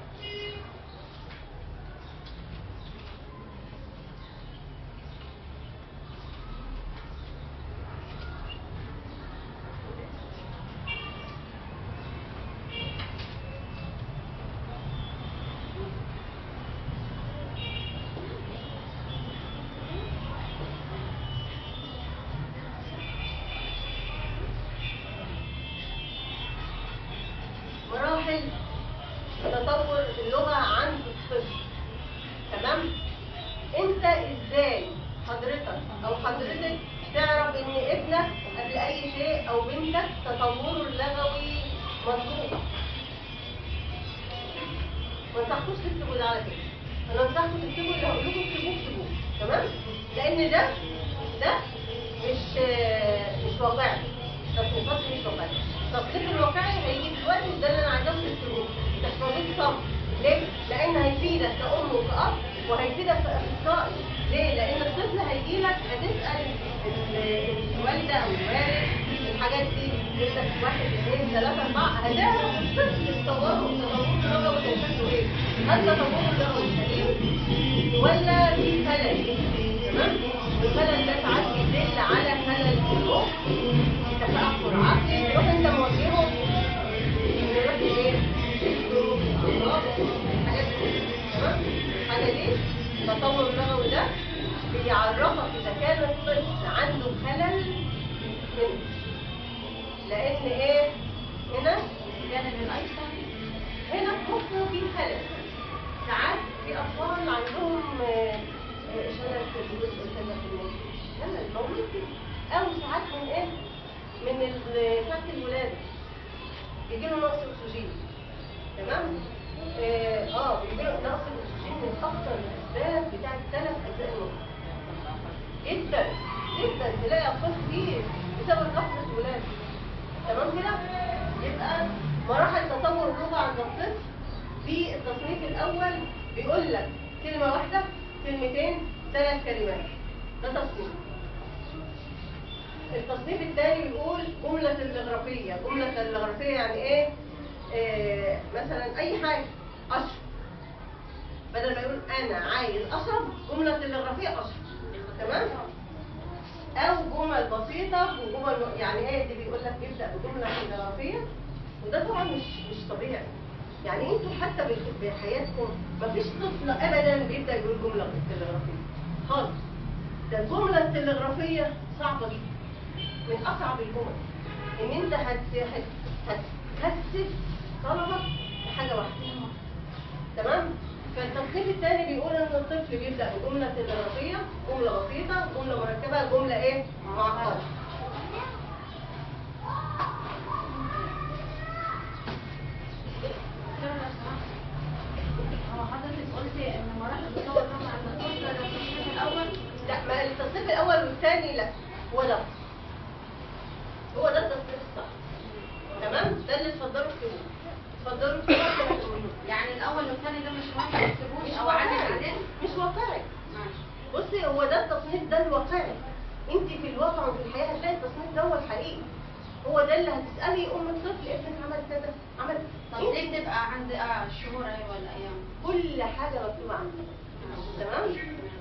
مراحل تطور اللغة عند الطفل تمام انت ازاي حضرتك او حضرتك تعرف ان ابنك قبل اي شيء او بنتك تطوره اللغوي مطلوب ما انصحكوش تكتبوا ده على فكره انا انصحكم تكتبوا اللي هقول لكم اكتبوه اكتبوه تمام لان ده ده مش مش واقعي تصنيفات مش واقعي التصنيف الواقعي هيجي دلوقتي وده اللي انا عايزاكم تكتبوه تحفظوه صم ليه؟ لان هيفيدك كأم وكأب وهيفيدك كأخصائي ليه؟ لان الطفل هيجي لك هتسأل ال- الوالدة او الوالد الحاجات دي جبتك واحد اثنين ثلاثة أربعة هتعرف الطفل تطوره تطوره اللغوي كان شكله ايه؟ هل تطوره اللغوي سليم ولا في خلل؟ تمام؟ والخلل ده ساعات بيدل على خلل في المخ تأخر عقلي تروح انت موجهه يروح ايه؟ يسلوك، أعصاب، الحاجات دي تمام؟ الحاجة دي التطور اللغوي ده بيعرفك إذا كان الطفل عنده خلل منه لأن إيه؟ هنا الجانب الايسر هنا في مخه في خلل ساعات في اطفال عندهم آه، آه، شلل في الجزء شلل في المخ شلل موجود كده. او ساعات من ايه من ال- ساعة الولاده بيجي له نقص اكسجين تمام اه آه، بيجي له نقص الاكسجين من اكثر الاسباب بتاعت ثلاث اجزاء المخ جدا جدا تلاقي اطفال كتير بسبب غفله الولاده تمام كده يبقى مراحل تطور اللغه عند الطفل في التصنيف الاول بيقول لك كلمه واحده كلمتين ثلاث كلمات ده تصنيف التصنيف الثاني بيقول جملة تلغرافية جملة تلغرافية يعني ايه آه مثلا اي حاجة اشرب بدل ما يقول انا عايز اشرب جملة تلغرافية اشرب تمام او جمل بسيطة وجمل يعني ايه دي بيقول لك يبدأ بجملة تلغرافية وده طبعا مش مش طبيعي يعني انتوا حتى بال- بحياتكم مفيش طفل ابدا بيبدأ يقول جملة تلغرافية خالص ده الجملة التلغرافية صعبة جدا من أصعب الجمل إن أنت هت هت هتكثف طلبك بحاجة واحدة تمام؟ فالتصنيف الثاني بيقول إن الطفل بيبدأ بجملة تلغرافية جملة بسيطة جملة مركبة جملة إيه؟ معقدة هو حضرتك قلتي ان مراحل التطور طبعا عند الطفل ده التصنيف الاول لا ما التصنيف الأول والثاني لا هو ده هو ده التصنيف الصح تمام؟ ده اللي اتفضلوا اكتبوه اتفضلوا اكتبوه يعني الاول والثاني ده مش مهم ما تكتبوش مش او عادي واقعي بعدين مش واقعي ماشي بصي هو ده التصنيف ده الواقعي انت في الواقع وفي الحياه هتلاقي التصنيف ده هو الحقيقي هو ده اللي هتسالي ام الطفل ابنك عمل كذا عمل طب انت دي بتبقى عند اه الشهور ايه ولا ايام كل حاجه مكتوبه عندك تمام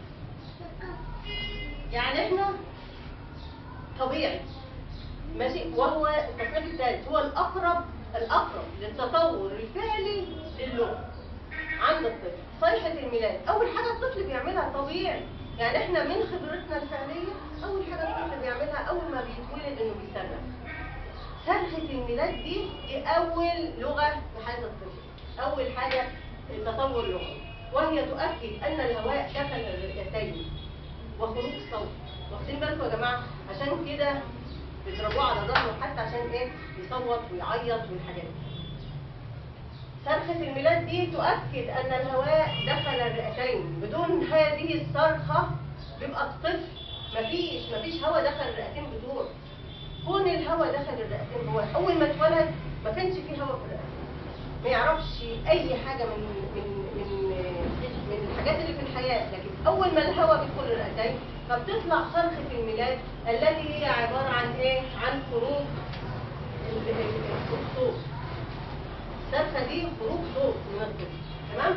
يعني احنا طبيعي ماشي وهو التصنيف الثالث هو الاقرب الاقرب للتطور الفعلي للغه عند الطفل صيحه الميلاد اول حاجه الطفل بيعملها طبيعي يعني احنا من خبرتنا الفعليه اول حاجه الطفل بيعملها اول ما بيتولد انه بيصرخ صرخه الميلاد دي دي اول لغه في حياه الطفل اول حاجه تطور لغوي وهي تؤكد ان الهواء دخل الرئتين وخروج صوت واخدين بالكم يا جماعه عشان كده بيضربوه على ظهره حتى عشان ايه يصوت ويعيط والحاجات دي صرخة الميلاد دي تؤكد أن الهواء دخل الرئتين بدون هذه الصرخة بيبقى الطفل مفيش مفيش هواء دخل الرئتين بتوعه كون الهواء دخل الرئتين هو أول ما اتولد ما كانش فيه هواء في الرئتين ما يعرفش أي حاجة من من من من الحاجات اللي في الحياة لكن أول ما الهواء بيدخل الرئتين فبتطلع صرخة الميلاد التي هي عبارة عن إيه؟ عن خروج ال- ال- الصوت الصرخة دي خروج صوت من الطفل تمام؟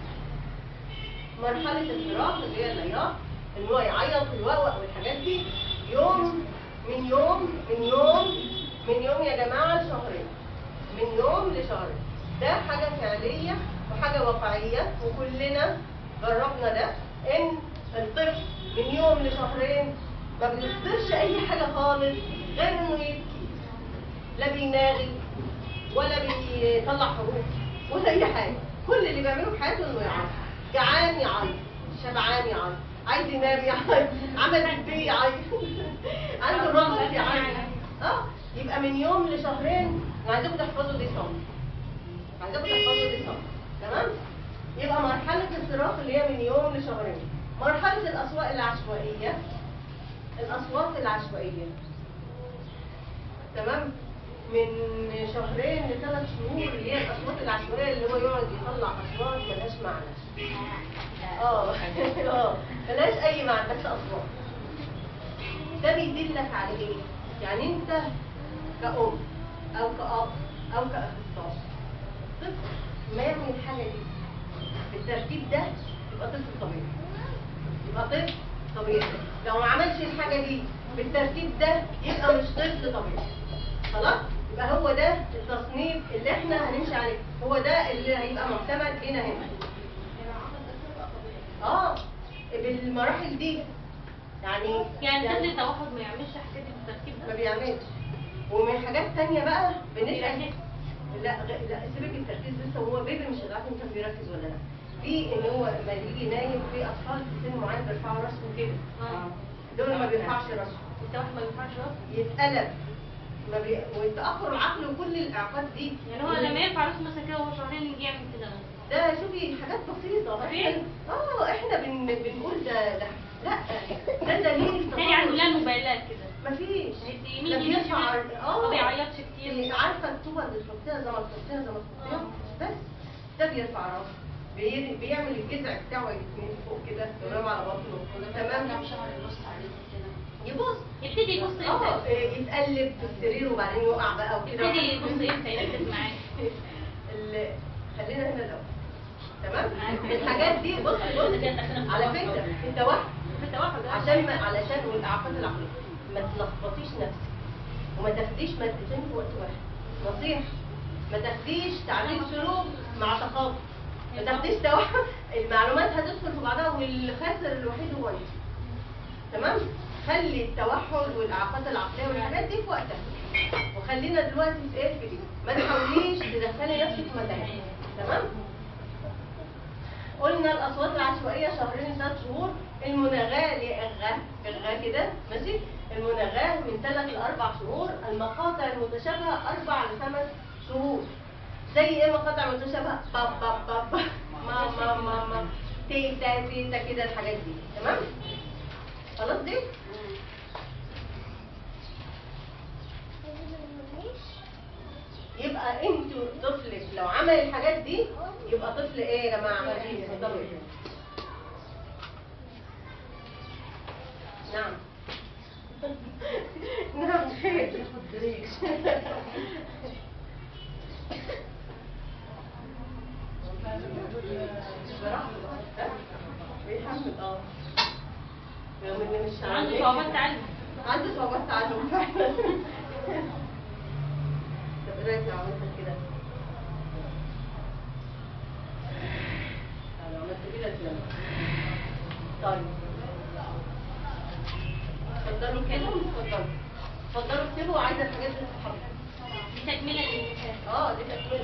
مرحلة الصراخ اللي هي العياط ان هو يعيط ويوقوق والحاجات دي يوم من يوم من يوم من يوم يا جماعة لشهرين من يوم لشهرين ده حاجة فعلية وحاجة واقعية وكلنا جربنا ده ان الطفل من يوم لشهرين ما بيصدرش اي حاجة خالص غير انه يبكي لا بيناغي ولا بيطلع حروف ولا اي حاجه كل اللي بيعمله في حياته انه يعيط جعان يعيط شبعان يعيط عايز ينام يعيط عمل البي يعيط عنده رغبة يعيط اه يبقى من يوم لشهرين انا عايزاكم تحفظوا دي صم عايزاكم تحفظوا دي صم تمام يبقى مرحلة الصراخ اللي هي من يوم لشهرين مرحلة الأصوات العشوائية الأصوات العشوائية تمام من شهرين لثلاث شهور اللي هي الأصوات العشوائية اللي هو يقعد يطلع أصوات ملهاش معنى اه اه ملهاش أي معنى بس أصوات ده بيدلك على إيه؟ يعني أنت كأم أو كأب أو كأخصائي طفل ما يعمل الحاجة دي بالترتيب ده يبقى طفل طبيعي يبقى طفل طبيعي لو ما عملش الحاجة دي بالترتيب ده يبقى مش طفل طبيعي خلاص يبقى هو ده التصنيف اللي احنا هنمشي عليه هو ده اللي هيبقى معتمد هنا هنا اه بالمراحل دي يعني يعني طفل التوحد ما يعملش حاجات بالترتيب ما ده بيعملش ومن حاجات تانية بقى بنسأل بيركز. لا غ- لا سيبك التركيز لسه هو بيبي مش عارف انت بيركز ولا لا في ان هو لما يجي نايم في اطفال في سن معين بيرفعوا راسهم كده اه دول ما بيرفعش راسهم التوحد ما ينفعش راسه يتقلب ما بي... والتاخر العقلي وكل الاعاقات دي يعني هو لما يرفع راسه مثلا كده وهو شهرين يجي يعمل كده ده شوفي حاجات بسيطه بسيط؟ احنا اه احنا بن... بنقول ده ده لا ده دليل تاني عنده لا مبالاة كده مفيش يمين ده يمين بيرفع شمال. ما بيعيطش كتير اللي عارفه الطوبه اللي تحطيها زي ما تحطيها زي ما تحطيها بس ده بيرفع راسه بي- بيعمل الجذع بتاعه يتنين فوق كده ينام على بطنه تمام كام شهر يبص عليه كده يبص يبتدي يبص اه امتى يتقلب في السرير وبعدين يقع بقى وكده يبتدي يبص امتى يركز معاك ال- خلينا هنا الاول تمام الحاجات دي بص بص على فكره التوحد التوحد آه. عشان ما علشان والاعاقات العقليه ما تلخبطيش نفسك وما تاخديش مادتين في وقت واحد نصيحه ما تاخديش تعديل سلوك مع تخاطب ما تاخديش توحد المعلومات هتدخل في بعضها والخاسر الوحيد هو انت تمام خلي التوحد والاعاقات العقليه والحاجات دي في وقتها وخلينا دلوقتي في ايه في دي ما تحاوليش تدخلي نفسك في متاهه تمام قلنا الاصوات العشوائيه شهرين ثلاث شهور المناغاه اللي هي اغا اغا كده ماشي المناغاه من ثلاث لاربع شهور المقاطع المتشابهه اربع لخمس شهور زي ايه مقاطع متشابهه باب باب باب ما ما ما ما تيتا تيتا كده الحاجات دي تمام خلاص دي يبقى انتوا طفلك لو عمل الحاجات دي يبقى طفل ايه يا جماعه عمليه طبيعي نعم نعم خير بيحمل اه رغم ان مش عنده صعوبات تعلم عنده صعوبات تعلم فعلا طب ايه رايك لو عملت كده؟ لو عملت كده تنام طيب اتفضلوا كده اتفضلوا اتفضلوا اكتبوا عايزه الحاجات دي تتحط دي تكملة للإنسان اه دي تكمله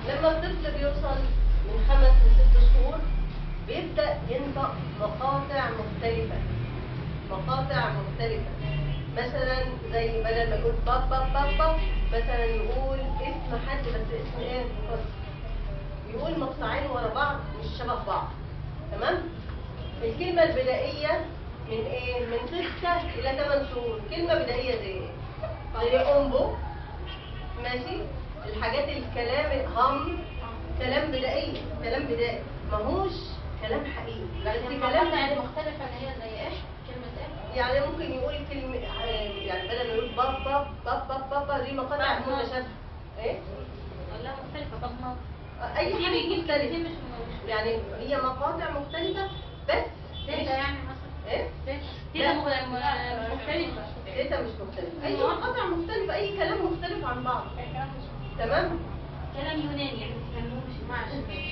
لما الطفل بيوصل من خمس لست شهور بيبدأ ينطق مقاطع مختلفة مقاطع مختلفة مثلا زي بدل ما يقول باب باب باب باب مثلا يقول اسم حد بس اسم ايه منفصل. يقول مقطعين ورا بعض مش شبه بعض تمام الكلمة البدائية من ايه من ستة الى ثمان شهور كلمة بدائية زي ايه زي امبو ماشي الحاجات الكلام هم كلام بدائي كلام بدائي ماهوش كلام حقيقي بس كلام المقاطع المختلفة اللي هي زي ايش؟ كلمة ايه؟ يعني ممكن يقول كلمة يعني بدل ما يقول باب باب باب باب باب دي مقاطع باب. متشابهة ايه لا مختلفة طب ما اي دي حاجة بيجيب مختلفة كلمتين مش مش- يعني هي مقاطع مختلفة بس تيتا مش- يعني مثلا ايه كده مخ- م- مختلفة تيتا مش مختلفة اي مقاطع مختلفة اي كلام مختلف عن بعض تمام كلام يوناني يعني مش ماشي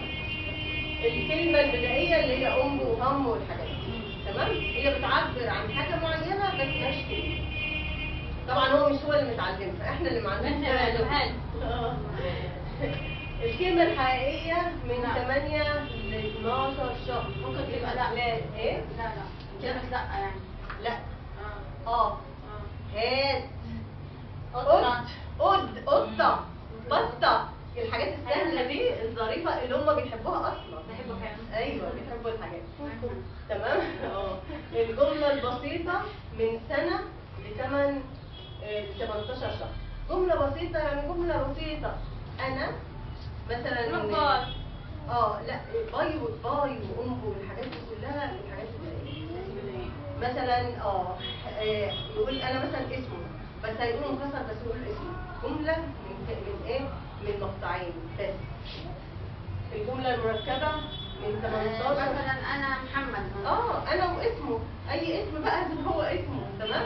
الكلمة البدائية اللي هي أم وهم والحاجات دي تمام هي بتعبر عن حاجة معينة بس مش كلمة طبعا هو مش هو اللي متعلمها احنا اللي معلمين احنا اللي معلمها آه. الكلمة الحقيقية من نعم. 8 ل 12 شهر ممكن تبقى لا. لا ايه؟ لا لا كلمة لا يعني لا اه اه اه هات قطة. قد قطة بطة الحاجات السهلة دي الظريفة اللي هم بيحبوها أصلا بحبه فعلا ايوه بيحبوا الحاجات تمام اه الجمله البسيطه من سنه لثمان ل 18 شهر جمله بسيطه يعني جمله بسيطه انا مثلا رباط. اه لا باي وباي وام والحاجات دي كلها الحاجات دي مثلا اه آه، يقول انا مثلا اسمه بس هيقول مكسر بس يقول اسمه جمله من من ايه من مقطعين بس الجمله المركبه من 18 مثلا انا محمد مثلاً. اه انا واسمه اي اسم بقى اللي هو اسمه تمام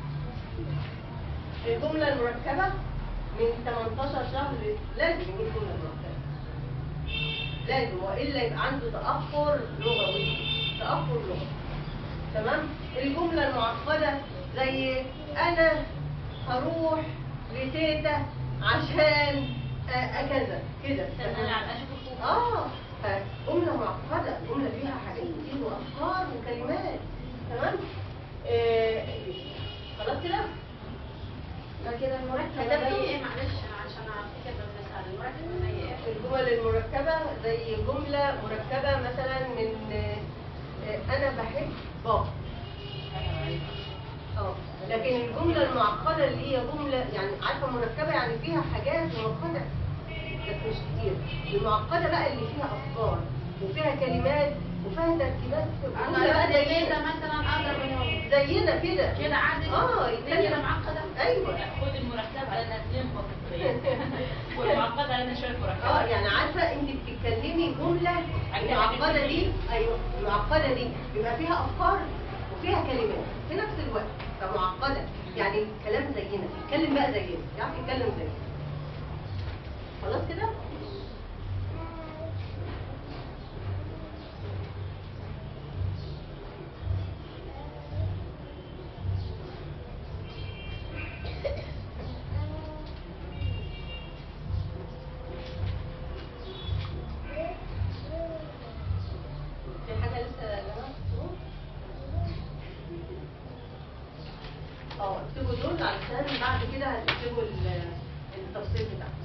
الجمله المركبه من 18 شهر لازم يقول جمله مركبه لازم والا يبقى عنده تاخر لغوي تاخر لغوي تمام الجمله المعقده زي انا هروح لتيتا عشان آه، كذا كده استنى على اشوف اخوك اه فجملة معقدة جملة فيها حاجات كتير وأفكار وكلمات تمام آه خلاص كده لا كده المركب كتبته؟ زي ايه معلش عشان افتكر بالمثال المركب زي ايه؟ الجمل المركبة زي جملة مركبة مثلا من آه آه، أنا بحب بابا اه لكن الجملة المعقدة اللي هي جملة يعني عارفة مركبة يعني فيها حاجات معقدة بس مش كتير المعقدة بقى اللي فيها أفكار وفيها كلمات وفيها تركيبات انا جملة بقى بقى زي كده مثلا اضرب اليوم زينا كده كده عادي اه دي كده يتكلم معقدة ايوه خد المركب على انها تنفق والمعقد على انها شويه مركب اه يعني عارفه انت بتتكلمي جمله المعقده دي ايوه المعقده دي بيبقى فيها افكار وفيها كلمات في نفس الوقت فمعقده يعني كلام زينا يتكلم بقى زينا يعرف يتكلم زينا خلاص كده في حاجه لسه يا جماعه تكتبوها؟ اه اكتبوا دول علشان بعد كده هتكتبوا ال- التفصيل بتاعهم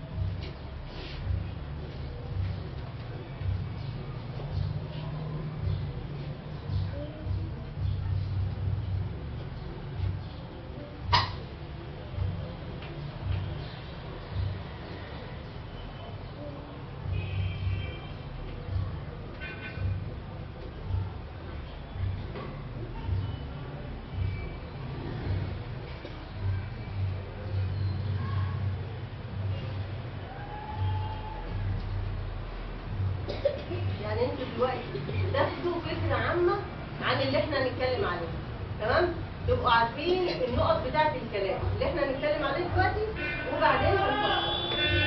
يعني انتوا دلوقتي بتاخدوا فكره عامه عن اللي احنا هنتكلم عليه تمام تبقوا عارفين النقط بتاعه الكلام اللي احنا هنتكلم عليه دلوقتي وبعدين هنفصل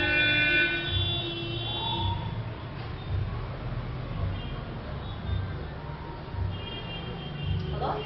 خلاص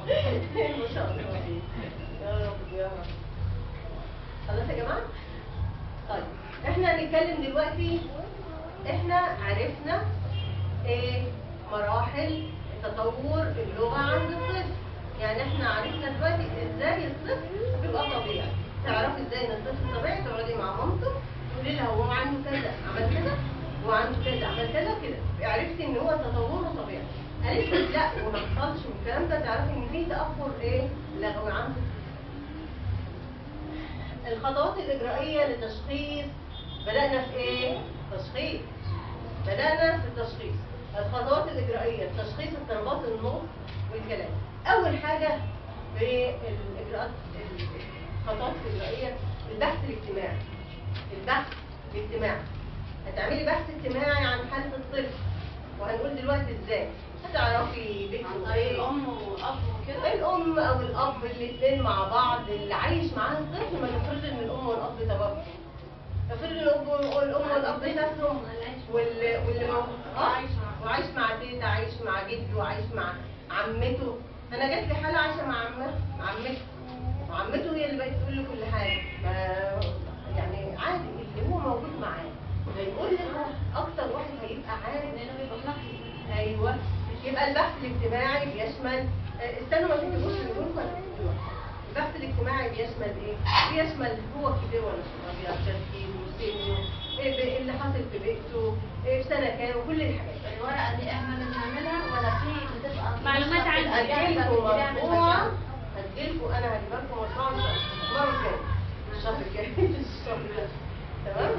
ما شاء الله يا رب يا رب خلاص يا جماعه طيب احنا هنتكلم دلوقتي احنا عرفنا ايه مراحل تطور اللغه عند الطفل يعني احنا عرفنا دلوقتي ازاي الطفل بيبقى طبيعي تعرفي ازاي ان الطفل طبيعي تقعدي مع مامته تقولي لها هو عنده كذا عمل كذا وعنده كذا عمل كذا كده عرفتي ان هو تطوره طبيعي قالت لك لا وما حصلش والكلام ده تعرفي ان في تاخر ايه لغوي عنده الخطوات الإجرائية لتشخيص بدأنا في إيه؟ تشخيص بدأنا في التشخيص الخطوات الإجرائية لتشخيص اضطرابات النطق والكلام أول حاجة بالإجراءات الخطوات الإجرائية البحث الاجتماعي البحث الاجتماعي هتعملي بحث اجتماعي عن حالة الطفل وهنقول دلوقتي ازاي هتعرفي عن بيته طريق ايه الام والاب وكده الام او الاب الاثنين مع بعض اللي عايش معاها الطفل ما نفرض ان الام والاب توفوا افرض ان الام والام والاب نفسهم واللي واللي موجود اه وعايش مع تيتا عايش مع جده عايش مع عمته انا جات لي حاله عايشه مع عمته مع عمته وعمته هي اللي بقت تقول له كل حاجه ما يعني عادي اللي هو موجود معاه ده يقول لك هو اكتر واحد هيبقى عارف لانه بيبقى ملاحظ ايوه يبقى البحث الاجتماعي بيشمل آه، استنوا ما تكتبوش اللي بيقولوا ولا تكتبوا. البحث الاجتماعي بيشمل ايه؟ بيشمل هو كبير ولا صغير ترتيبه سنه إيه ب- اللي حصل في بيئته إيه في سنه كام وكل الحاجات الورقه دي احنا اللي بنعملها ولا في بتبقى معلومات عنه. هتجيلكم مطبوعه هتجيلكم انا هجيب لكم مطبوعه إن شاء الله المره الجايه الشهر الجاي الشهر ده تمام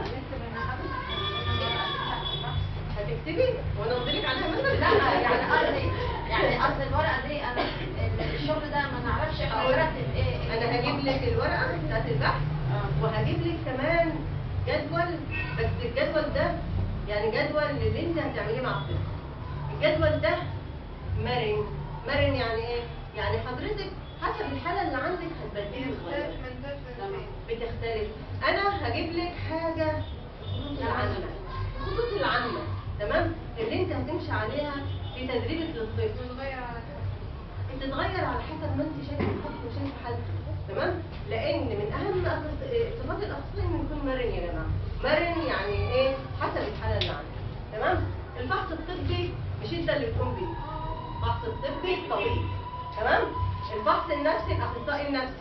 هتكتبي وانا قلت لك عليها مثلا لا يعني قصدي يعني قصدي الورقه دي انا الشغل ده ما نعرفش احنا هقول لك. نرتب ايه انا هجيب لك الورقه بتاعت البحث وهجيب لك كمان جدول بس الجدول ده يعني جدول اللي انت هتعمليه مع الطفل الجدول ده مرن مرن يعني ايه يعني حضرتك حسب الحاله اللي عندك هتبدلي وتغيري بتختلف انا هجيب لك حاجه الخطوط العامه الخطوط العامه تمام اللي انت هتمشي عليها في تدريبك للطفل بتتغير على حسب ما انت شايف الطفل وشايف حالته تمام لان من اهم أخص- صفات الاخصائي انه يكون مرن يا جماعه مرن يعني ايه حسب الحاله اللي عندك تمام الفحص الطبي مش انت اللي بتقوم بيه الفحص الطبي طويل تمام الفحص النفسي الاخصائي النفسي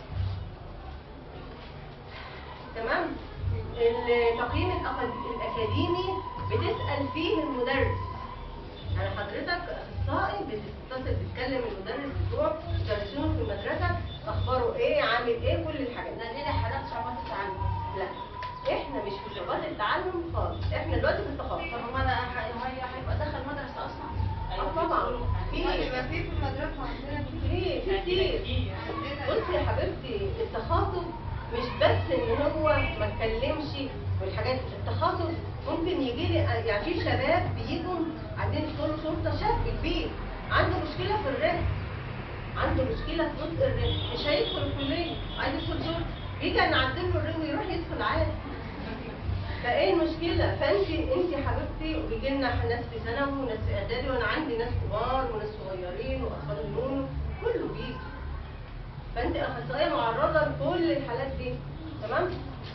تمام التقييم الأكاد- الاكاديمي بتسال فيه المدرس يعني حضرتك اخصائي بتتصل بتكلم المدرس بتوعك مدرسينه في المدرسه اخباره ايه عامل ايه كل الحاجات دي ده دي حالات صعوبات التعلم لا احنا مش في صعوبات التعلم خالص احنا دلوقتي في التخصص طب هو ده ح- هي هيبقى دخل مدرسه اصلا اه طبعا في يبقى في في المدرسة عندنا في في كتير بصي يا حبيبتي التخاطب مش بس ان هو ما اتكلمش والحاجات التخاطب ممكن يجي لي يعني في شباب بيجوا عايزين يدخلوا شرطه شاب كبير عنده مشكله في الرزق عنده مشكله في نطق الرزق مش هيدخل الكليه عايز يدخل شرطه بيجي نعدل له الرزق ويروح يدخل عادي فايه المشكله فانت انت يا حبيبتي وبيجي لنا ناس في ثانوي وناس في اعدادي وانا عندي ناس كبار وناس صغيرين واطفال النون كله بيجي فانت اخصائيه معرضه لكل الحالات دي تمام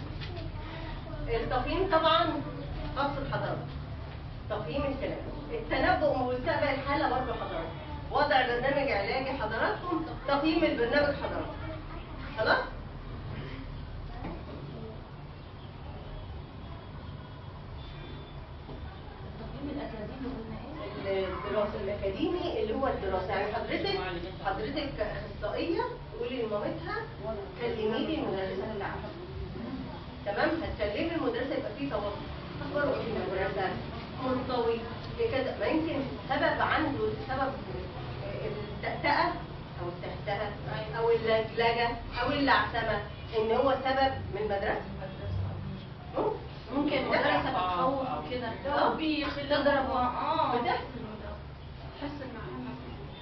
التقييم طبعا خاص بحضرتك تقييم الكلام التنبؤ بمستقبل الحاله برضه حضرتك وضع برنامج علاجي حضراتكم تقييم البرنامج حضراتكم خلاص التقييم الاكاديمي قلنا ايه الدراسة الأكاديمي اللي هو الدراسة يعني حضرتك حضرتك كأخصائية تقولي لمامتها كلمي لي المدرسة اللي عندك تمام هتكلمي المدرسة يبقى في تواصل أخباره إيه في المدرسة منطوي كذا ما يمكن سبب عنده سبب التأتأة أو التهتأة أو اللجلجة أو اللعثمة إن هو سبب من المدرسة ممكن. ممكن مدرسه بتخوف وكده آه. بيخلي تضرب اه بتحصل تحس ان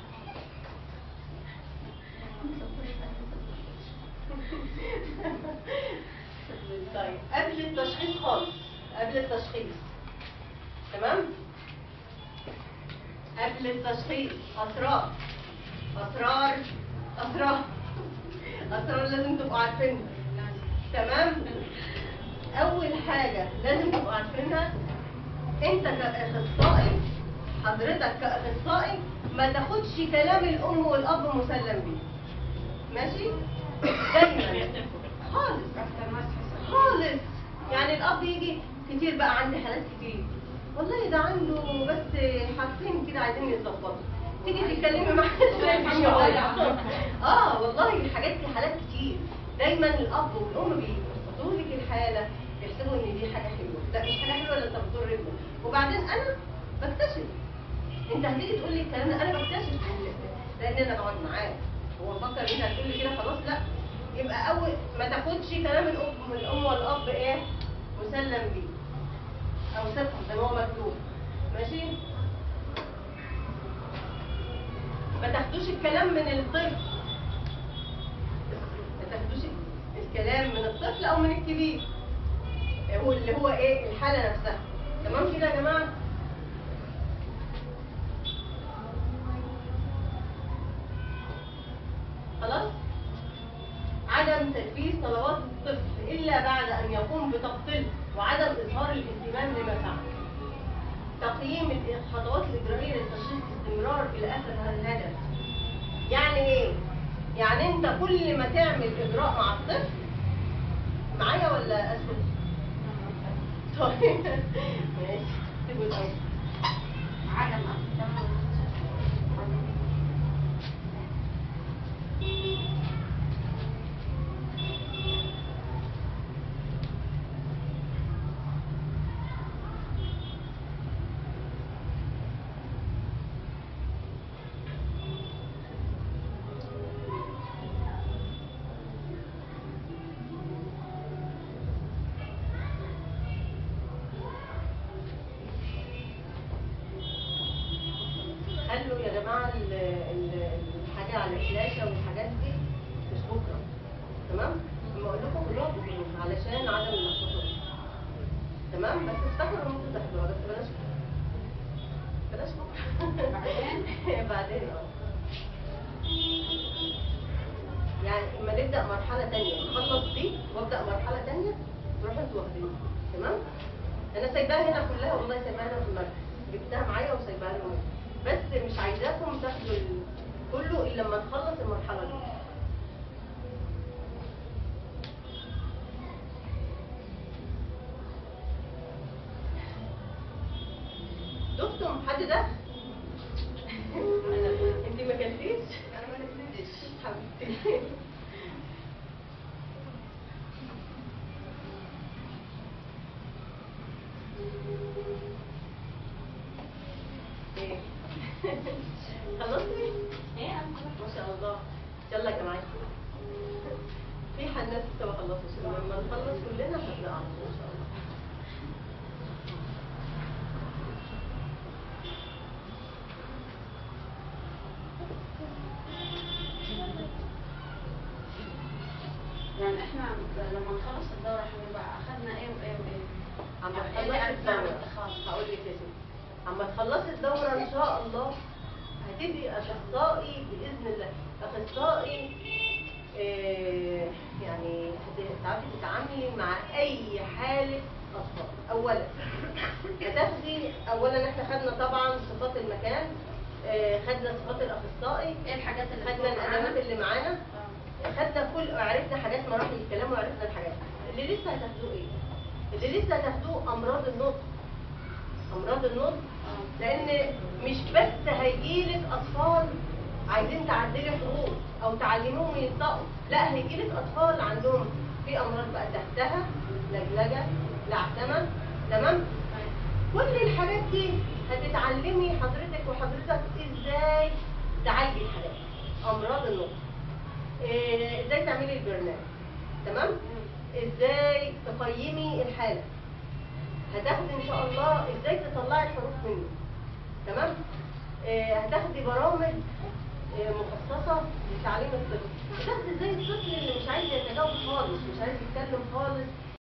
طيب قبل التشخيص خالص قبل التشخيص تمام قبل التشخيص اسرار اسرار اسرار اسرار لازم تبقوا عارفينها تمام اول حاجه لازم تبقوا عارفينها انت كاخصائي حضرتك كاخصائي ما تاخدش كلام الام والاب مسلم بيه ماشي دايما خالص خالص يعني الاب يجي كتير بقى عندي حالات كتير والله ده عنده بس حاجتين كده عايزين يتظبطوا تيجي تتكلمي معاه تلاقي في شوية. اه والله حاجات في حالات كتير دايما الاب والام بيبسطوا لك الحاله يحسبوا ان دي حاجه حلوه لا مش حاجه حلوه لا انت بتضر ابنك وبعدين انا بكتشف انت هتيجي تقول لي الكلام ده انا بكتشف لان انا بقعد معاه هو فكر انت هتقول لي كده خلاص لا يبقى اول ما تاخدش كلام الام الام والاب ايه مسلم بيه او ثقه زي ما هو مكتوب ماشي ما تاخدوش الكلام من الطفل ما تاخدوش الكلام من الطفل او من الكبير هو اللي هو ايه الحاله نفسها تمام كده يا جماعه خلاص عدم تنفيذ طلبات الطفل الا بعد ان يقوم بتفصيل وعدم اظهار الاهتمام لما فعل تقييم الخطوات الاجرائيه لتشخيص استمرار الى اخر هذا الهدف يعني ايه يعني انت كل ما تعمل اجراء مع الطفل معايا ولا اسف طيب ماشي سيبوا الاول عدم خلوا يا جماعه ال- ال- الحاجه على الفلاشه والحاجات دي مش بكره تمام؟ لما اقول لكم كلها بكره علشان عدم اللخبطه تمام؟ بس افتكروا ان انتوا تحضروا بس بلاش بلاش بكره بعدين؟ بعدين اه يعني اما نبدا مرحله تانية نخلص دي وابدا مرحله تانية تروحوا انتوا واخدينها تمام؟ انا سايباها هنا كلها والله سايباها هنا في المركز جبتها معايا وسايباها لهم هنا. بس مش عايزاكم تاخدوا ال- كله الا لما نخلص المرحله دي دكتور حد ده؟ انت ما كلتيش؟ انا ما كلتش حبيبتي ايه؟ خلصتي؟ ايه انا خلاص. ما شاء الله يلا يا جماعه في حد ناس لسه ما خلصوش لما نخلص كلنا هنبدا على طول ان شاء الله يعني احنا لما نخلص الدورة هنبقى اخدنا ايه وايه وايه اما يعني ايه اللي تخلصي عرفناه الدورة بالتخصص؟ هقول لك يا ستي اما تخلصي الدورة ان شاء الله هتبقي اخصائي باذن الله اخصائي آه، يعني هتعرفي تتعاملي مع اي حالة اطفال اولا هتاخدي اولا احنا خدنا طبعا صفات المكان آه، خدنا صفات الاخصائي ايه الحاجات اللي خدنا بتبقى الادوات معانا؟ اللي معانا آه. خدنا كل عرفنا حاجات مراحل الكلام وعرفنا الحاجات اللي لسه هتاخدوه ايه اللي لسه هتاخدوه امراض النطق امراض النطق آه. لان مش بس هيجيلك اطفال عايزين تعدلي حروف او تعلموهم ينطقوا لا هيجيلك اطفال عندهم في امراض بقى تحتها لجلجه لعثمه تمام كل الحاجات دي هتتعلمي حضرتك وحضرتك ازاي تعالجي الحاجات امراض النطق إيه، ازاي تعملي البرنامج تمام ازاي تقيمي الحاله هتاخدي ان شاء الله ازاي تطلعي الحروف منه تمام آه، هتاخدي برامج آه، مخصصه لتعليم الطفل هتاخدي زي الطفل اللي مش عايز يتجاوب خالص مش عايز يتكلم خالص